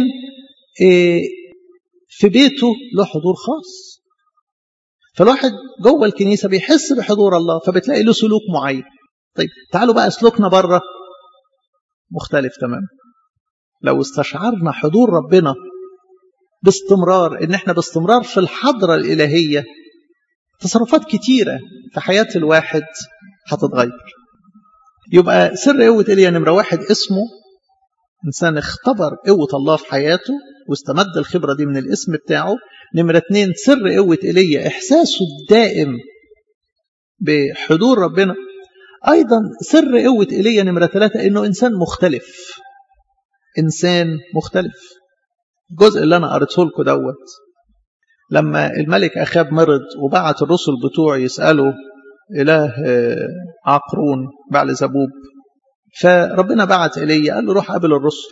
في بيته له حضور خاص فالواحد جوه الكنيسه بيحس بحضور الله فبتلاقي له سلوك معين طيب تعالوا بقى سلوكنا بره مختلف تماما لو استشعرنا حضور ربنا باستمرار ان احنا باستمرار في الحضره الالهيه تصرفات كتيره في حياه الواحد هتتغير يبقى سر قوة إيليا نمرة واحد اسمه إنسان اختبر قوة الله في حياته واستمد الخبرة دي من الاسم بتاعه نمرة اتنين سر قوة إيليا إحساسه الدائم بحضور ربنا أيضا سر قوة إيليا نمرة ثلاثة إنه إنسان مختلف إنسان مختلف الجزء اللي أنا قريته لكم دوت لما الملك أخاب مرض وبعت الرسل بتوعه يسألوا إله عقرون بعل زبوب فربنا بعت إليه قال له روح قابل الرسل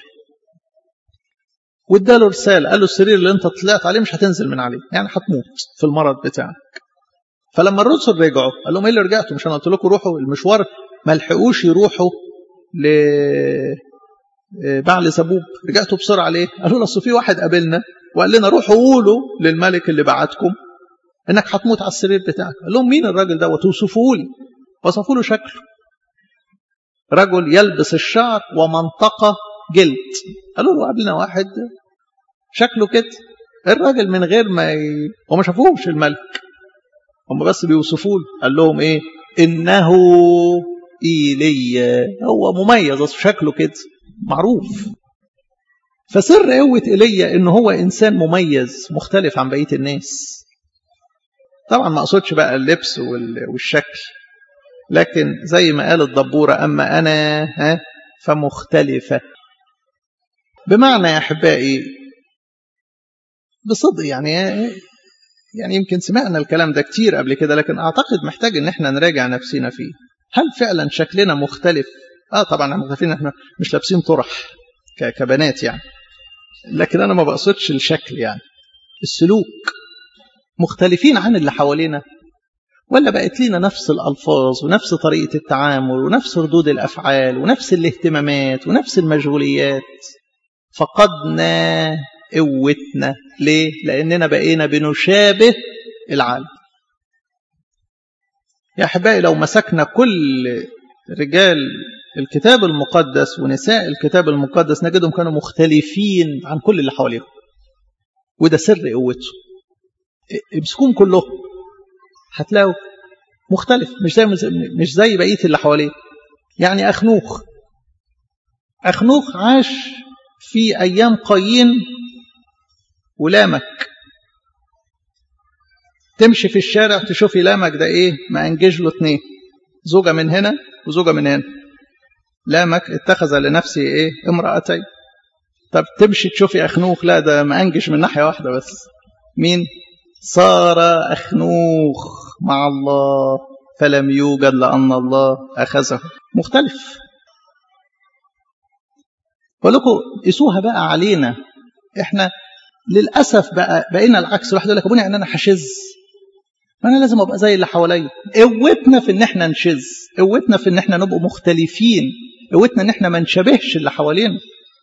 واداله رسالة قال له السرير اللي انت طلعت عليه مش هتنزل من عليه يعني هتموت في المرض بتاعك فلما الرسل رجعوا قال لهم ايه اللي رجعتوا مش انا قلت لكم روحوا المشوار ما لحقوش يروحوا ل بعل زبوب رجعتوا بسرعه ليه؟ قالوا له اصل في واحد قابلنا وقال لنا روحوا قولوا للملك اللي بعتكم انك هتموت على السرير بتاعك قال لهم مين الراجل ده وتوصفوه لي وصفوا له شكله رجل يلبس الشعر ومنطقه جلد قالوا له قابلنا واحد شكله كده الراجل من غير ما ي... هو ما شافوهش الملك هم بس بيوصفوه قال لهم ايه انه ايليا هو مميز اصل شكله كده معروف فسر قوة ايليا ان هو انسان مميز مختلف عن بقية الناس طبعا ما اقصدش بقى اللبس والشكل لكن زي ما قال الدبورة اما انا ها فمختلفة بمعنى يا احبائي بصدق يعني يعني يمكن سمعنا الكلام ده كتير قبل كده لكن اعتقد محتاج ان احنا نراجع نفسنا فيه هل فعلا شكلنا مختلف اه طبعا احنا مختلفين احنا مش لابسين طرح كبنات يعني لكن انا ما بقصدش الشكل يعني السلوك مختلفين عن اللي حوالينا ولا بقت لينا نفس الالفاظ ونفس طريقه التعامل ونفس ردود الافعال ونفس الاهتمامات ونفس المشغوليات فقدنا قوتنا ليه لاننا بقينا بنشابه العالم يا احبائي لو مسكنا كل رجال الكتاب المقدس ونساء الكتاب المقدس نجدهم كانوا مختلفين عن كل اللي حواليهم وده سر قوته امسكوهم كلهم هتلاقوا مختلف مش زي مش زي بقيه اللي حواليه يعني اخنوخ اخنوخ عاش في ايام قايين ولامك تمشي في الشارع تشوفي لامك ده ايه ما انجز له اتنين زوجة من هنا وزوجة من هنا لامك اتخذ لنفسه ايه امرأتين طب تمشي تشوفي اخنوخ لا ده ما انجش من ناحية واحدة بس مين صار اخنوخ مع الله فلم يوجد لأن الله أخذه مختلف ولكم قيسوها بقى علينا احنا للاسف بقى بقينا العكس الواحد يقول لك ابونا ان انا هشذ ما انا لازم ابقى زي اللي حواليا قوتنا في ان احنا نشذ قوتنا في ان احنا نبقى مختلفين قوتنا ان احنا ما نشبهش اللي حوالينا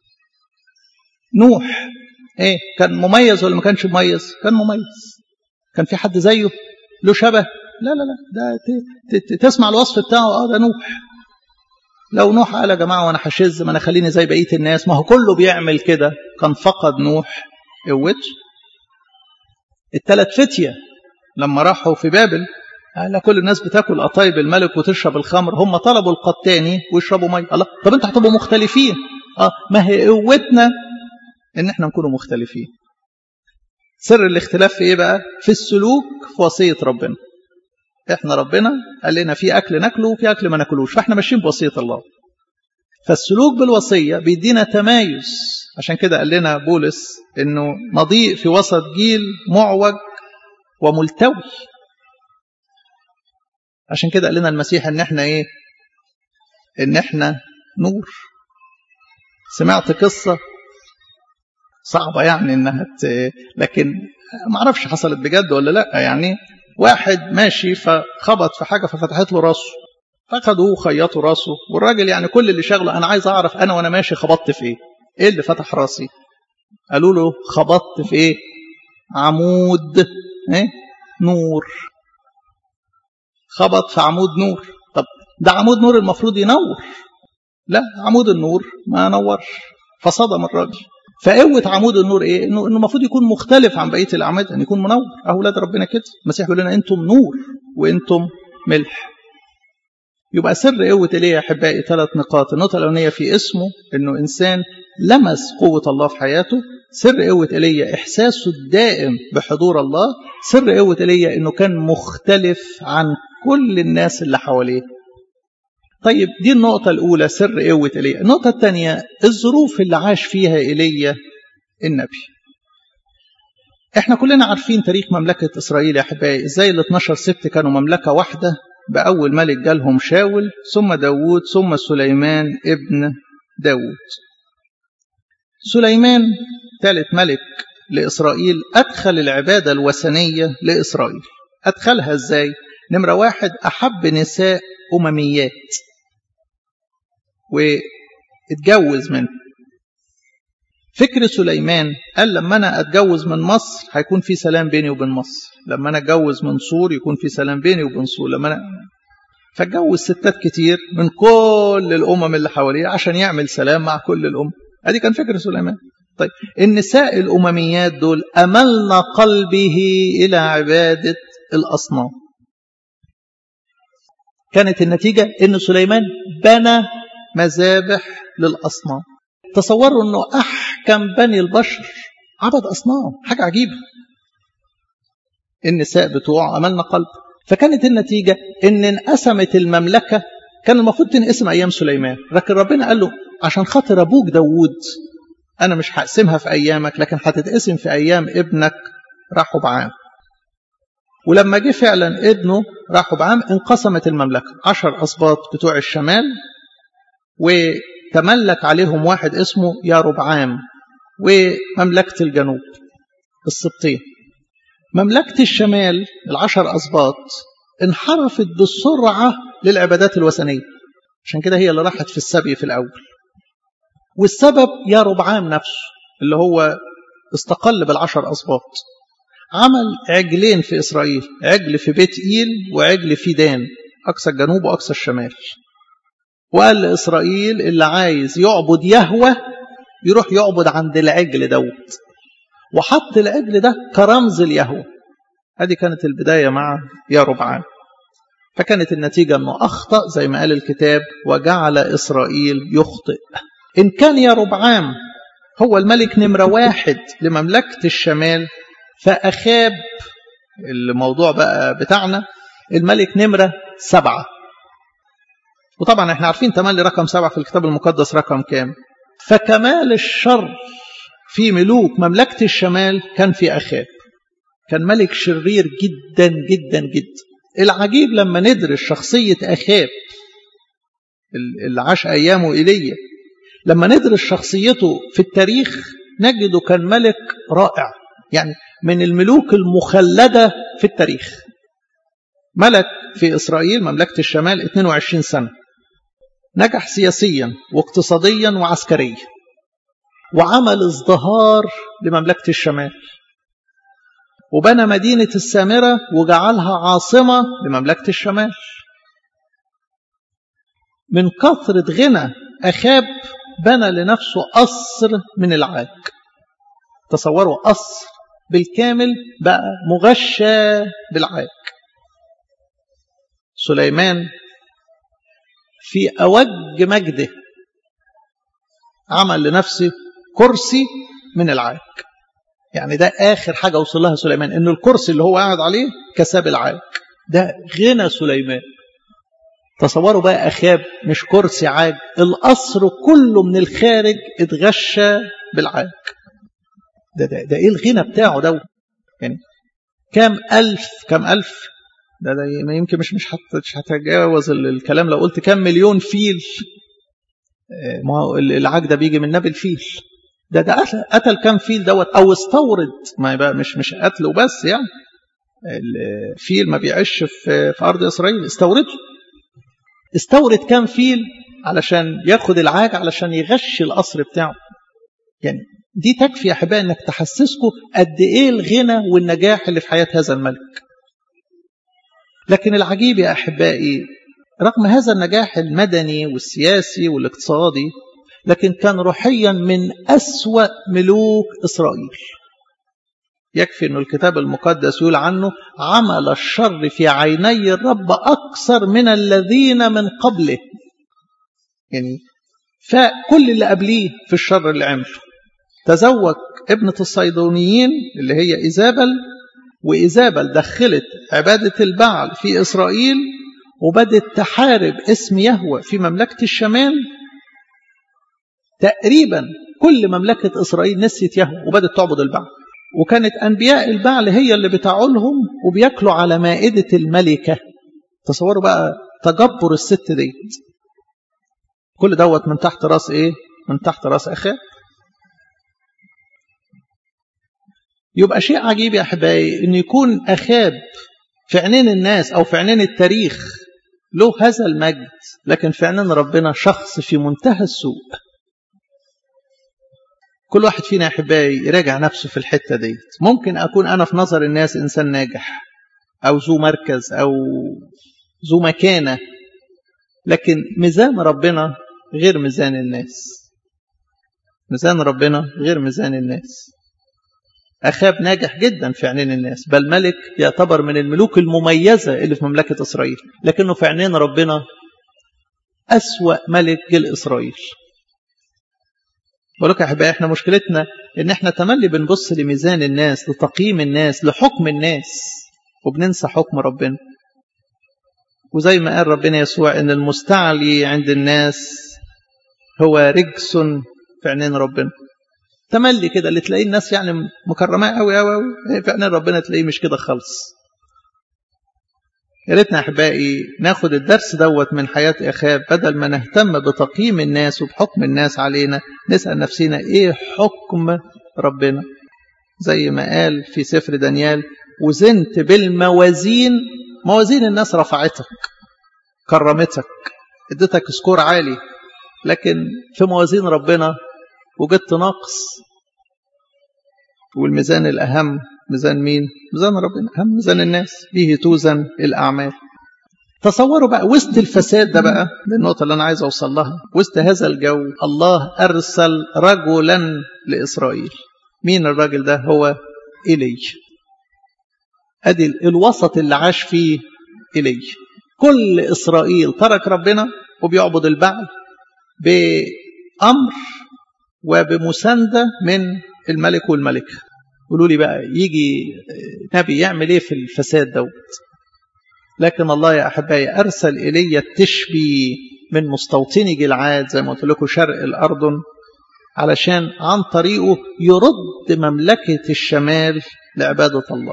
نوح ايه كان مميز ولا ما كانش مميز كان مميز كان في حد زيه له شبه لا لا لا ده تسمع الوصف بتاعه اه ده نوح لو نوح قال يا جماعه وانا هشذ ما انا خليني زي بقيه الناس ما هو كله بيعمل كده كان فقد نوح قوته الثلاث فتية لما راحوا في بابل قال كل الناس بتاكل قطايب الملك وتشرب الخمر هم طلبوا القطاني ويشربوا ميه الله طب انتوا هتبقوا مختلفين اه ما هي قوتنا ان احنا نكون مختلفين سر الاختلاف في ايه بقى في السلوك في وصيه ربنا احنا ربنا قال لنا في اكل ناكله وفي اكل ما ناكلوش فاحنا ماشيين بوصيه الله فالسلوك بالوصيه بيدينا تمايز عشان كده قال لنا بولس انه نضيء في وسط جيل معوج وملتوي عشان كده قال لنا المسيح ان احنا ايه ان احنا نور سمعت قصة صعبة يعني انها ت... لكن ما اعرفش حصلت بجد ولا لا يعني واحد ماشي فخبط في حاجة ففتحت له راسه فاخدوه خيطوا راسه والراجل يعني كل اللي شغله انا عايز اعرف انا وانا ماشي خبطت في ايه ايه اللي فتح راسي قالوا له خبطت في ايه عمود ايه نور خبط في عمود نور طب ده عمود نور المفروض ينور لا عمود النور ما نورش فصدم الراجل فقوة عمود النور ايه انه انه المفروض يكون مختلف عن بقيه الاعمده ان يكون منور اولاد ربنا كده المسيح بيقول لنا انتم نور وانتم ملح يبقى سر قوة إليه يا أحبائي ثلاث نقاط النقطة الأولانية في اسمه إنه إنسان لمس قوة الله في حياته سر قوة إليه إحساسه الدائم بحضور الله سر قوة إليه إنه كان مختلف عن كل الناس اللي حواليه طيب دي النقطة الأولى سر قوة إليه النقطة الثانية الظروف اللي عاش فيها إلي النبي احنا كلنا عارفين تاريخ مملكة إسرائيل يا أحبائي ازاي ال 12 سبت كانوا مملكة واحدة بأول ملك جالهم شاول ثم داوود ثم سليمان ابن داوود سليمان ثالث ملك لإسرائيل أدخل العبادة الوثنية لإسرائيل أدخلها ازاي نمرة واحد أحب نساء أمميات واتجوز منه فكر سليمان قال لما انا اتجوز من مصر هيكون في سلام بيني وبين مصر لما انا اتجوز من سور يكون في سلام بيني وبين سور لما انا فاتجوز ستات كتير من كل الامم اللي حواليه عشان يعمل سلام مع كل الامم ادي كان فكر سليمان طيب النساء الامميات دول املن قلبه الى عباده الاصنام كانت النتيجه ان سليمان بنى مذابح للاصنام تصوروا انه احكم بني البشر عبد اصنام حاجه عجيبه النساء بتوع املنا قلب فكانت النتيجه ان انقسمت المملكه كان المفروض تنقسم ايام سليمان لكن ربنا قال له عشان خاطر ابوك داوود انا مش هقسمها في ايامك لكن هتتقسم في ايام ابنك رحبعام ولما جه فعلا ابنه رحبعام انقسمت المملكه عشر اسباط بتوع الشمال و تملك عليهم واحد اسمه يا ربعام ومملكة الجنوب السبطين مملكة الشمال العشر أسباط انحرفت بسرعة للعبادات الوثنية عشان كده هي اللي راحت في السبي في الأول والسبب يا ربعام نفسه اللي هو استقل بالعشر أسباط عمل عجلين في إسرائيل عجل في بيت إيل وعجل في دان أقصى الجنوب وأقصى الشمال وقال لإسرائيل اللي عايز يعبد يهوى يروح يعبد عند العجل دوت وحط العجل ده كرمز اليهوى هذه كانت البداية مع يا ربعان فكانت النتيجة أنه أخطأ زي ما قال الكتاب وجعل إسرائيل يخطئ إن كان يا ربعام هو الملك نمرة واحد لمملكة الشمال فأخاب الموضوع بقى بتاعنا الملك نمرة سبعة وطبعا احنا عارفين تملي رقم سبعة في الكتاب المقدس رقم كام فكمال الشر في ملوك مملكة الشمال كان في أخاب كان ملك شرير جدا جدا جدا العجيب لما ندرس شخصية أخاب اللي عاش أيامه إيليا لما ندرس شخصيته في التاريخ نجده كان ملك رائع يعني من الملوك المخلدة في التاريخ ملك في إسرائيل مملكة الشمال 22 سنة نجح سياسيا واقتصاديا وعسكريا وعمل ازدهار لمملكة الشمال وبنى مدينة السامرة وجعلها عاصمة لمملكة الشمال من كثرة غنى أخاب بنى لنفسه قصر من العاج تصوروا قصر بالكامل بقى مغشى بالعاج سليمان في أوج مجده عمل لنفسه كرسي من العاج يعني ده آخر حاجة وصل لها سليمان إن الكرسي اللي هو قاعد عليه كساب العاج ده غنى سليمان تصوروا بقى أخاب مش كرسي عاج القصر كله من الخارج اتغشى بالعاج ده, ده, ده ايه الغنى بتاعه ده يعني كام ألف كام ألف ده, ده يمكن مش مش مش هتجاوز الكلام لو قلت كام مليون فيل ما هو العاج ده بيجي من نبي الفيل ده ده قتل, قتل كام فيل دوت او استورد ما يبقى مش مش قتل وبس يعني الفيل ما بيعيش في في ارض اسرائيل استورده استورد كام فيل علشان ياخد العاج علشان يغشي القصر بتاعه يعني دي تكفي يا احبائي انك تحسسكم قد ايه الغنى والنجاح اللي في حياه هذا الملك لكن العجيب يا احبائي رغم هذا النجاح المدني والسياسي والاقتصادي لكن كان روحيا من أسوأ ملوك إسرائيل يكفي أن الكتاب المقدس يقول عنه عمل الشر في عيني الرب أكثر من الذين من قبله يعني فكل اللي قبليه في الشر اللي عمله تزوج ابنة الصيدونيين اللي هي إيزابل وإيزابل دخلت عبادة البعل في إسرائيل وبدت تحارب اسم يهوى في مملكة الشمال تقريبا كل مملكة إسرائيل نسيت يهوى وبدت تعبد البعل وكانت أنبياء البعل هي اللي بتعولهم وبياكلوا على مائدة الملكة تصوروا بقى تجبر الست ديت كل دوت من تحت راس ايه من تحت راس اخاه يبقى شيء عجيب يا احبائي ان يكون اخاب في عينين الناس او في عينين التاريخ له هذا المجد لكن في عينين ربنا شخص في منتهى السوء كل واحد فينا يا احبائي يراجع نفسه في الحته ديت ممكن اكون انا في نظر الناس انسان ناجح او ذو مركز او ذو مكانه لكن ميزان ربنا غير ميزان الناس ميزان ربنا غير ميزان الناس أخاب ناجح جدا في عينين الناس بل ملك يعتبر من الملوك المميزة اللي في مملكة إسرائيل لكنه في عينين ربنا أسوأ ملك جيل إسرائيل بقول لك يا أحبائي إحنا مشكلتنا إن إحنا تملي بنبص لميزان الناس لتقييم الناس لحكم الناس وبننسى حكم ربنا وزي ما قال ربنا يسوع إن المستعلي عند الناس هو رجس في عينين ربنا تملي كده اللي تلاقيه الناس يعني مكرماه قوي قوي قوي في عينين ربنا تلاقيه مش كده خالص يا ريتنا يا احبائي ناخد الدرس دوت من حياه اخاب بدل ما نهتم بتقييم الناس وبحكم الناس علينا نسال نفسنا ايه حكم ربنا زي ما قال في سفر دانيال وزنت بالموازين موازين الناس رفعتك كرمتك اديتك سكور عالي لكن في موازين ربنا وجدت نقص والميزان الأهم ميزان مين؟ ميزان ربنا أهم ميزان الناس به توزن الأعمال تصوروا بقى وسط الفساد ده بقى دي النقطة اللي أنا عايز أوصل لها وسط هذا الجو الله أرسل رجلا لإسرائيل مين الراجل ده؟ هو إيلي أدي الوسط اللي عاش فيه إيلي كل إسرائيل ترك ربنا وبيعبد البعل بأمر وبمساندة من الملك والملكة قولوا لي بقى يجي نبي يعمل ايه في الفساد دوت لكن الله يا احبائي ارسل ايليا التشبي من مستوطني جلعاد زي ما قلت لكم شرق الاردن علشان عن طريقه يرد مملكه الشمال لعباده الله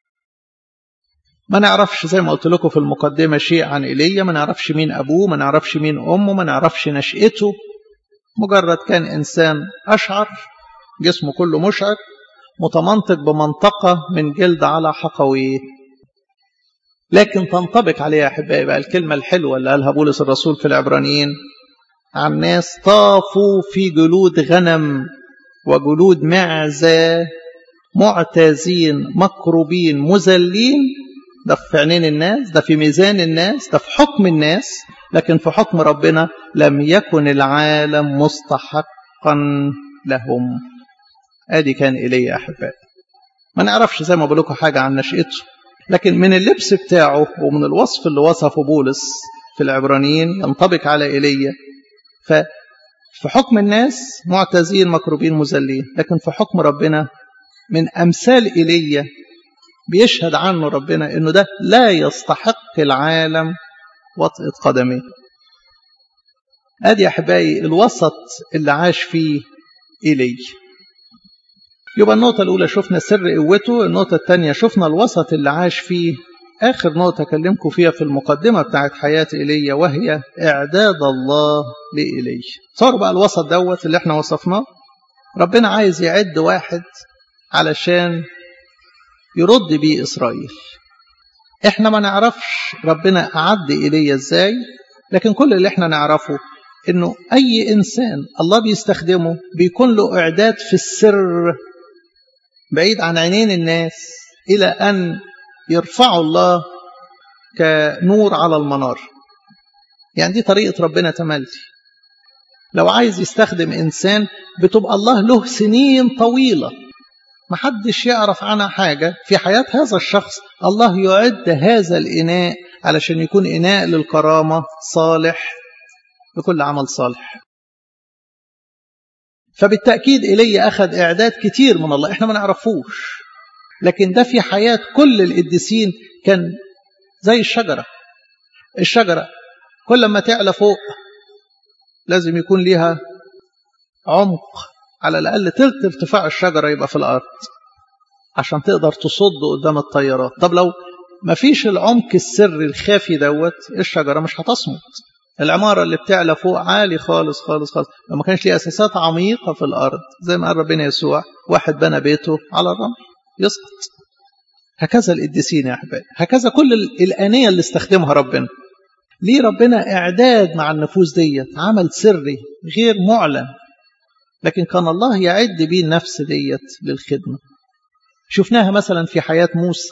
ما نعرفش زي ما قلت لكم في المقدمه شيء عن ايليا ما نعرفش مين ابوه ما نعرفش مين امه ما نعرفش نشأته مجرد كان إنسان أشعر جسمه كله مشعر متمنطق بمنطقة من جلد على حقويه لكن تنطبق عليه يا أحبائي بقى الكلمة الحلوة اللي قالها بولس الرسول في العبرانيين عن ناس طافوا في جلود غنم وجلود معزة معتازين مكروبين مذلين ده في عينين الناس ده في ميزان الناس ده في حكم الناس لكن في حكم ربنا لم يكن العالم مستحقا لهم ادي كان إلي أحبائي ما نعرفش زي ما بقول لكم حاجة عن نشأته لكن من اللبس بتاعه ومن الوصف اللي وصفه بولس في العبرانيين ينطبق على إيليا ففي حكم الناس معتزين مكروبين مذلين لكن في حكم ربنا من أمثال إيليا بيشهد عنه ربنا انه ده لا يستحق العالم وطئة قدميه ادي يا احبائي الوسط اللي عاش فيه إلي يبقى النقطة الأولى شفنا سر قوته النقطة الثانية شفنا الوسط اللي عاش فيه آخر نقطة أكلمكم فيها في المقدمة بتاعت حياة إيليا وهي إعداد الله لإيليا صار بقى الوسط دوت اللي احنا وصفناه ربنا عايز يعد واحد علشان يرد بيه إسرائيل احنا ما نعرفش ربنا أعد إيليا ازاي لكن كل اللي احنا نعرفه انه اي انسان الله بيستخدمه بيكون له اعداد في السر بعيد عن عينين الناس الى ان يرفعه الله كنور على المنار يعني دي طريقة ربنا تملي لو عايز يستخدم إنسان بتبقى الله له سنين طويلة محدش يعرف عنها حاجة في حياة هذا الشخص الله يعد هذا الإناء علشان يكون إناء للكرامة صالح بكل عمل صالح فبالتأكيد إلي أخذ إعداد كتير من الله إحنا ما نعرفوش لكن ده في حياة كل القديسين كان زي الشجرة الشجرة كل ما تعلى فوق لازم يكون ليها عمق على الأقل تلت ارتفاع الشجرة يبقى في الأرض عشان تقدر تصد قدام الطيارات طب لو ما فيش العمق السري الخافي دوت الشجرة مش هتصمت العمارة اللي بتعلى فوق عالي خالص خالص خالص لو ما كانش ليه أساسات عميقة في الأرض زي ما قال ربنا يسوع واحد بنى بيته على الرمل يسقط هكذا القديسين يا أحبائي هكذا كل الآنية اللي استخدمها ربنا ليه ربنا إعداد مع النفوس ديت عمل سري غير معلن لكن كان الله يعد بيه النفس ديت للخدمة شفناها مثلا في حياة موسى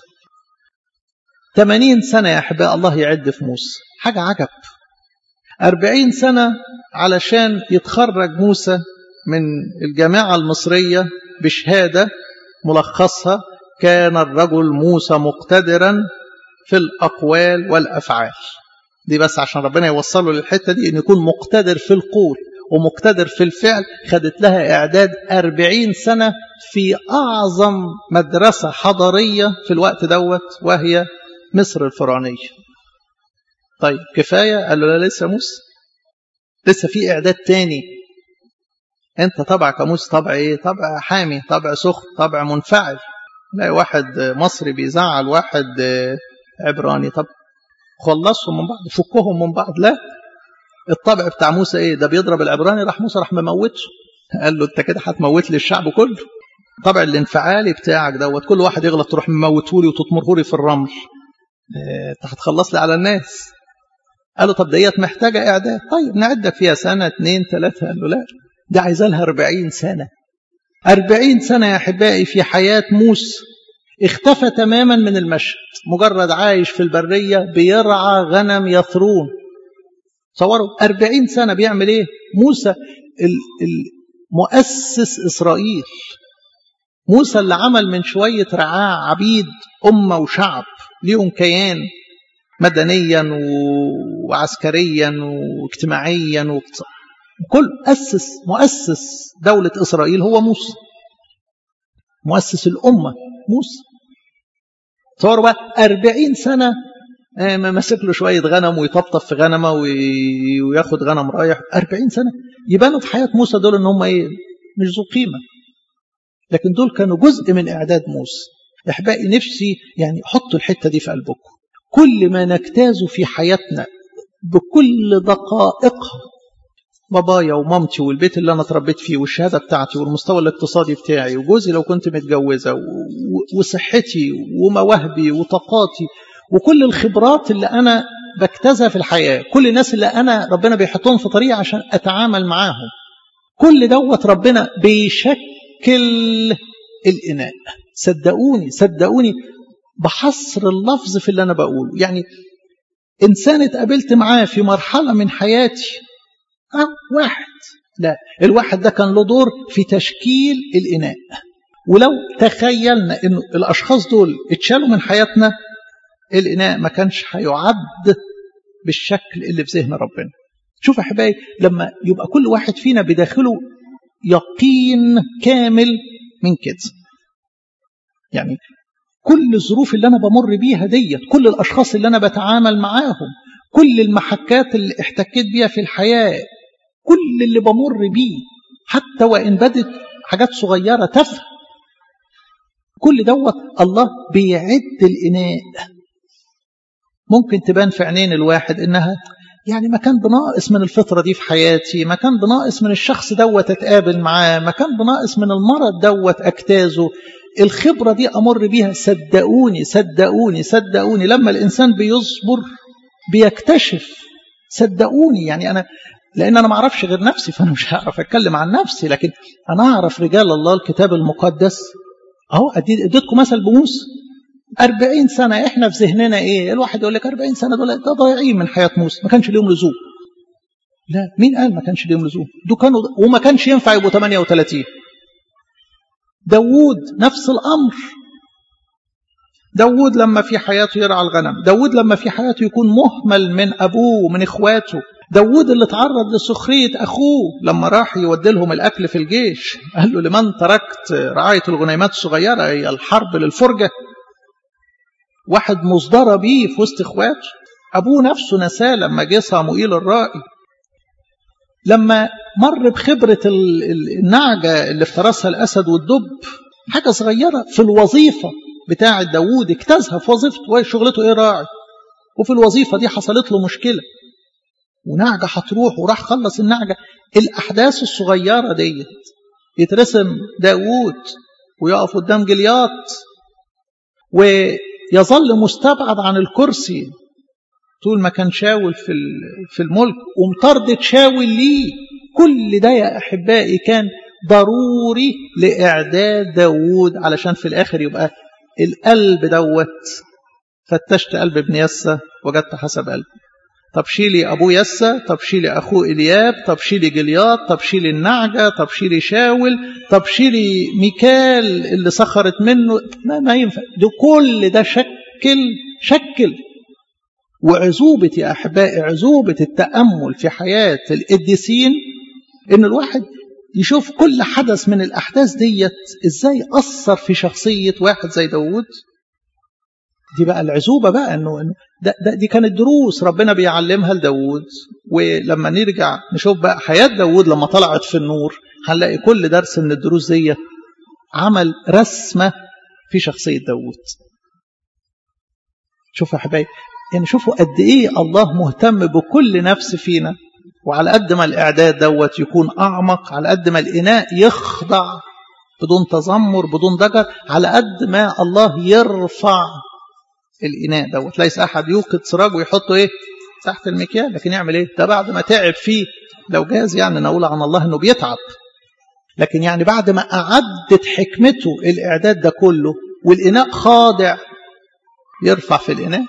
80 سنة يا أحباء الله يعد في موسى حاجة عجب 40 سنة علشان يتخرج موسى من الجامعة المصرية بشهادة ملخصها كان الرجل موسى مقتدرا في الأقوال والأفعال دي بس عشان ربنا يوصله للحتة دي أن يكون مقتدر في القول ومقتدر في الفعل خدت لها إعداد أربعين سنة في أعظم مدرسة حضارية في الوقت دوت وهي مصر الفرعونية طيب كفاية قال له لا لسه موسى لسه في إعداد تاني أنت طبع كموسى طبع إيه طبع حامي طبع سخن طبع منفعل لا واحد مصري بيزعل واحد عبراني طب خلصهم من بعض فكهم من بعض لا الطبع بتاع موسى ايه ده بيضرب العبراني راح موسى راح مموته قال له انت كده هتموت لي الشعب كله طبع الانفعالي بتاعك دوت كل واحد يغلط تروح مموته لي وتطمره لي في الرمل انت هتخلص لي على الناس قال له طب ديت محتاجه اعداد طيب نعدك فيها سنه اثنين ثلاثه قال له لا دي عايزه لها 40 سنه 40 سنه يا احبائي في حياه موسى اختفى تماما من المشهد مجرد عايش في البريه بيرعى غنم يثرون تصوروا 40 سنة بيعمل ايه موسى المؤسس إسرائيل موسى اللي عمل من شوية رعاع عبيد أمة وشعب ليهم كيان مدنيا وعسكريا واجتماعيا وكل أسس مؤسس دولة إسرائيل هو موسى مؤسس الأمة موسى تصوروا بقى 40 سنة ماسك له شوية غنم ويطبطب في غنمه وياخد غنم رايح 40 سنة يبانوا في حياة موسى دول ان هم ايه مش ذو قيمة لكن دول كانوا جزء من اعداد موسى احبائي نفسي يعني حطوا الحتة دي في قلبكم كل ما نجتازه في حياتنا بكل دقائقها بابايا ومامتي والبيت اللي انا اتربيت فيه والشهاده بتاعتي والمستوى الاقتصادي بتاعي وجوزي لو كنت متجوزه وصحتي ومواهبي وطاقاتي وكل الخبرات اللي أنا بجتازها في الحياة كل الناس اللي أنا ربنا بيحطهم في طريقي عشان أتعامل معاهم كل دوت ربنا بيشكل الإناء صدقوني صدقوني بحصر اللفظ في اللي أنا بقوله يعني إنسان اتقابلت معاه في مرحلة من حياتي أه واحد لا الواحد ده كان له دور في تشكيل الإناء ولو تخيلنا أن الأشخاص دول اتشالوا من حياتنا الإناء ما كانش هيعد بالشكل اللي في ذهن ربنا شوف يا حبايبي لما يبقى كل واحد فينا بداخله يقين كامل من كده يعني كل الظروف اللي أنا بمر بيها ديت كل الأشخاص اللي أنا بتعامل معاهم كل المحكات اللي احتكيت بيها في الحياة كل اللي بمر بيه حتى وإن بدت حاجات صغيرة تافهة كل دوت الله بيعد الإناء ممكن تبان في عينين الواحد إنها يعني ما كان بناقص من الفطرة دي في حياتي ما كان بناقص من الشخص دوت أتقابل معاه ما كان بناقص من المرض دوت أجتازه الخبرة دي أمر بيها صدقوني صدقوني صدقوني لما الإنسان بيصبر بيكتشف صدقوني يعني أنا لأن أنا ما أعرفش غير نفسي فأنا مش هعرف أتكلم عن نفسي لكن أنا أعرف رجال الله الكتاب المقدس أهو اديتكم مثل بموسى 40 سنة إحنا في ذهننا إيه الواحد يقول لك 40 سنة دول ده ضايعين من حياة موسى ما كانش ليهم لزوم لا مين قال ما كانش ليهم لزوم دول كانوا وما كانش ينفع يبقوا 38 داوود نفس الأمر داود لما في حياته يرعى الغنم داود لما في حياته يكون مهمل من أبوه ومن إخواته داود اللي تعرض لسخرية أخوه لما راح يودي لهم الأكل في الجيش قال له لمن تركت رعاية الغنيمات الصغيرة هي الحرب للفرجة واحد مصدرة بيه في وسط إخواته أبوه نفسه نساه لما جه صاموئيل الرائي لما مر بخبرة النعجة اللي افترسها الأسد والدب حاجة صغيرة في الوظيفة بتاع داوود اجتازها في وظيفته شغلته ايه راعي وفي الوظيفة دي حصلت له مشكلة ونعجة هتروح وراح خلص النعجة الأحداث الصغيرة ديت يترسم داوود ويقف قدام جليات ويظل مستبعد عن الكرسي طول ما كان شاول في في الملك ومطاردة شاول ليه كل ده يا أحبائي كان ضروري لإعداد داوود علشان في الآخر يبقى القلب دوت فتشت قلب ابن يسى وجدت حسب قلبي طب شيلي أبو يسى طب شيلي أخوه إلياب طب شيلي جلياط طب شيلي النعجة طب شيلي شاول طب شيلي ميكال اللي سخرت منه ما, ما ينفع ده كل ده شكل شكل وعزوبة يا أحبائي عزوبة التأمل في حياة القديسين إن الواحد يشوف كل حدث من الأحداث ديت إزاي أثر في شخصية واحد زي داود دي بقى العزوبة بقى إنه ده, ده دي كانت دروس ربنا بيعلمها لداود ولما نرجع نشوف بقى حياة داود لما طلعت في النور هنلاقي كل درس من الدروس دي عمل رسمة في شخصية داود شوفوا يا حبايبي يعني شوفوا قد إيه الله مهتم بكل نفس فينا وعلى قد ما الإعداد دوت يكون أعمق على قد ما الإناء يخضع بدون تذمر بدون ضجر على قد ما الله يرفع الإناء دوت ليس أحد يوقد سراج ويحطه إيه تحت المكيال لكن يعمل إيه ده بعد ما تعب فيه لو جاز يعني نقول عن الله إنه بيتعب لكن يعني بعد ما أعدت حكمته الإعداد ده كله والإناء خاضع يرفع في الإناء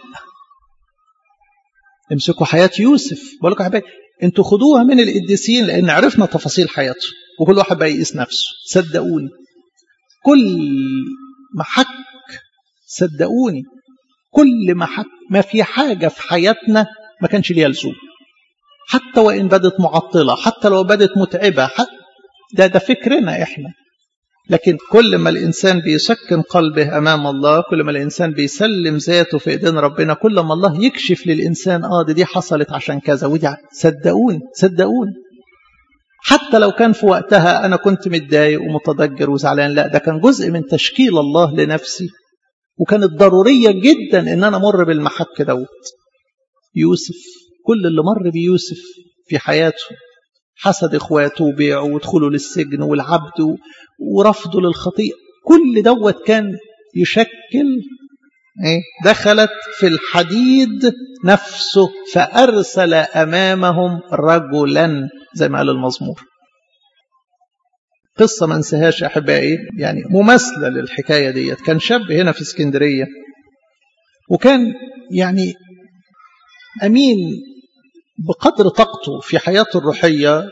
امسكوا حياة يوسف بقول لكم يا حبايبي انتوا خدوها من القديسين لان عرفنا تفاصيل حياته وكل واحد بقى يقيس نفسه صدقوني كل محك صدقوني كل محك ما في حاجه في حياتنا ما كانش ليها لزوم حتى وان بدت معطله حتى لو بدت متعبه حتى ده ده فكرنا احنا لكن كل ما الإنسان بيسكن قلبه أمام الله كل ما الإنسان بيسلم ذاته في إيدين ربنا كل ما الله يكشف للإنسان آه دي, دي حصلت عشان كذا ودي صدقوني صدقوني حتى لو كان في وقتها أنا كنت متضايق ومتضجر وزعلان لا ده كان جزء من تشكيل الله لنفسي وكانت ضرورية جدا إن أنا أمر بالمحك دوت يوسف كل اللي مر بيوسف في حياته حسد اخواته وبيعه ودخوله للسجن والعبد ورفضه للخطيئة كل دوت كان يشكل ايه دخلت في الحديد نفسه فأرسل أمامهم رجلا زي ما قال المزمور قصة ما انساهاش أحبائي يعني مماثلة للحكاية ديت كان شاب هنا في اسكندرية وكان يعني أمين بقدر طاقته في حياته الروحية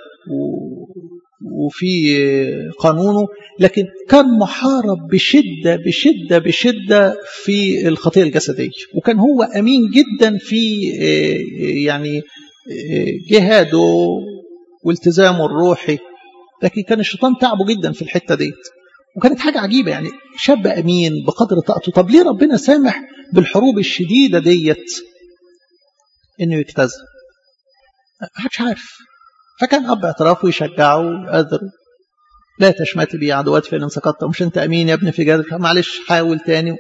وفي قانونه لكن كان محارب بشدة بشدة بشدة في الخطية الجسدية وكان هو أمين جدا في يعني جهاده والتزامه الروحي لكن كان الشيطان تعبه جدا في الحتة ديت وكانت حاجة عجيبة يعني شاب أمين بقدر طاقته طب ليه ربنا سامح بالحروب الشديدة ديت إنه يجتازها محدش عارف فكان أب اعترافه يشجعه ويقدره لا تشمت بي عدوات فإن سقطت مش أنت أمين يا ابن في جادك معلش حاول تاني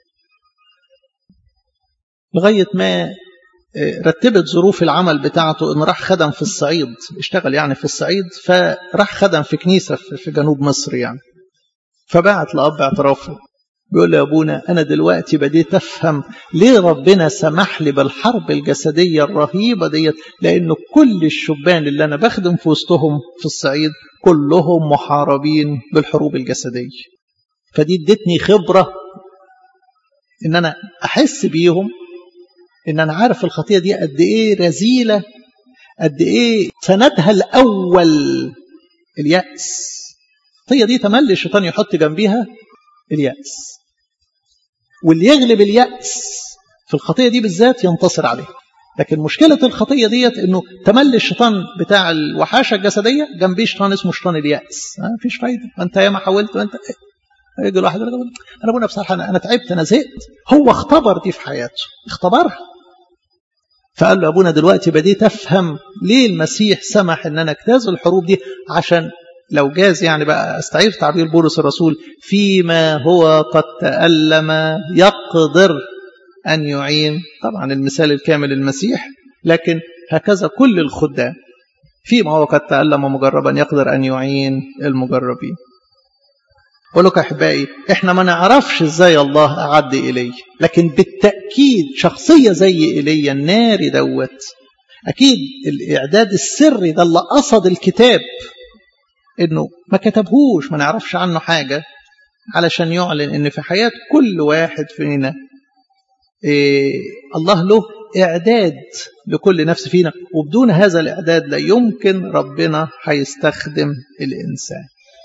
لغاية ما رتبت ظروف العمل بتاعته إن راح خدم في الصعيد اشتغل يعني في الصعيد فراح خدم في كنيسة في جنوب مصر يعني فبعت لأب اعترافه بيقول له يا ابونا انا دلوقتي بديت افهم ليه ربنا سمح لي بالحرب الجسديه الرهيبه ديت لان كل الشبان اللي انا بخدم في وسطهم في الصعيد كلهم محاربين بالحروب الجسديه فدي ادتني خبره ان انا احس بيهم ان انا عارف الخطيه دي قد ايه رذيله قد ايه سندها الاول الياس الخطيه دي تملي الشيطان يحط جنبيها الياس واللي يغلب اليأس في الخطية دي بالذات ينتصر عليه لكن مشكلة الخطية ديت انه تملي الشيطان بتاع الوحاشة الجسدية جنبيه شيطان اسمه شيطان اليأس ما فيش فايدة انت ياما حاولت وانت يجي الواحد يقول انا ابونا بصراحة انا, أنا تعبت انا زهقت هو اختبر دي في حياته اختبرها فقال له ابونا دلوقتي بديت افهم ليه المسيح سمح ان انا اجتاز الحروب دي عشان لو جاز يعني بقى استعير تعبير بولس الرسول فيما هو قد تألم يقدر أن يعين طبعا المثال الكامل المسيح لكن هكذا كل الخدام فيما هو قد تألم مجربا يقدر أن يعين المجربين أقول لك أحبائي إحنا ما نعرفش إزاي الله أعد إلي لكن بالتأكيد شخصية زي إيليا الناري دوت أكيد الإعداد السري ده اللي قصد الكتاب إنه ما كتبهوش ما نعرفش عنه حاجة علشان يعلن إن في حياة كل واحد فينا إيه الله له إعداد لكل نفس فينا وبدون هذا الإعداد لا يمكن ربنا هيستخدم الإنسان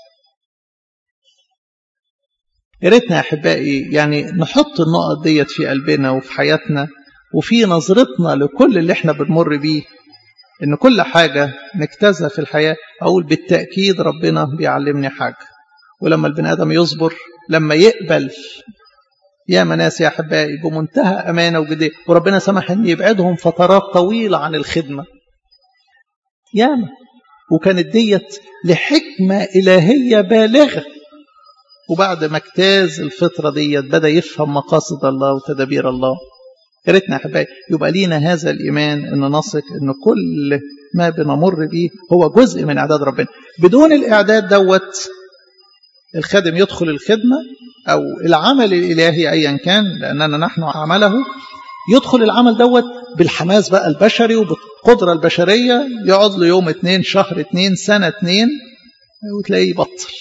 يا ريتنا يا أحبائي يعني نحط النقط ديت في قلبنا وفي حياتنا وفي نظرتنا لكل اللي احنا بنمر بيه ان كل حاجة نجتازها في الحياة اقول بالتأكيد ربنا بيعلمني حاجة ولما البني ادم يصبر لما يقبل يا ناس يا احبائي بمنتهى امانه وجديه وربنا سمح ان يبعدهم فترات طويله عن الخدمه ياما وكانت ديت لحكمه الهيه بالغه وبعد ما اجتاز الفتره ديت بدا يفهم مقاصد الله وتدابير الله يا ريتنا احبائي يبقى لينا هذا الايمان ان نثق ان كل ما بنمر به هو جزء من اعداد ربنا بدون الاعداد دوت الخادم يدخل الخدمه او العمل الالهي ايا كان لاننا نحن عمله يدخل العمل دوت بالحماس بقى البشري وبالقدره البشريه يقعد له يوم اتنين شهر اتنين سنه اتنين وتلاقيه يبطل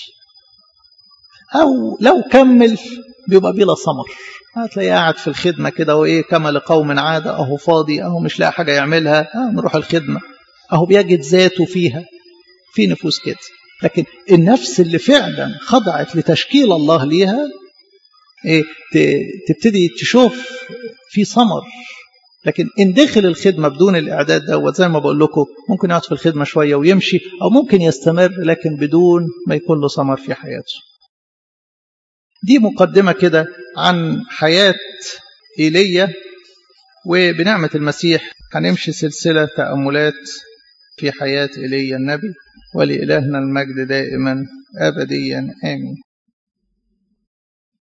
او لو كمل بيبقى بلا ثمر هتلاقيه قاعد في الخدمه كده وايه كما لقوم عاده اهو فاضي اهو مش لاقي حاجه يعملها اه نروح الخدمه اهو بيجد ذاته فيها في نفوس كده لكن النفس اللي فعلا خضعت لتشكيل الله ليها ايه تبتدي تشوف في ثمر لكن ان دخل الخدمه بدون الاعداد دوت زي ما بقول لكم ممكن يقعد في الخدمه شويه ويمشي او ممكن يستمر لكن بدون ما يكون له ثمر في حياته دي مقدمه كده عن حياه ايليا وبنعمه المسيح هنمشي سلسله تاملات في حياه ايليا النبي ولإلهنا المجد دائما أبديا آمين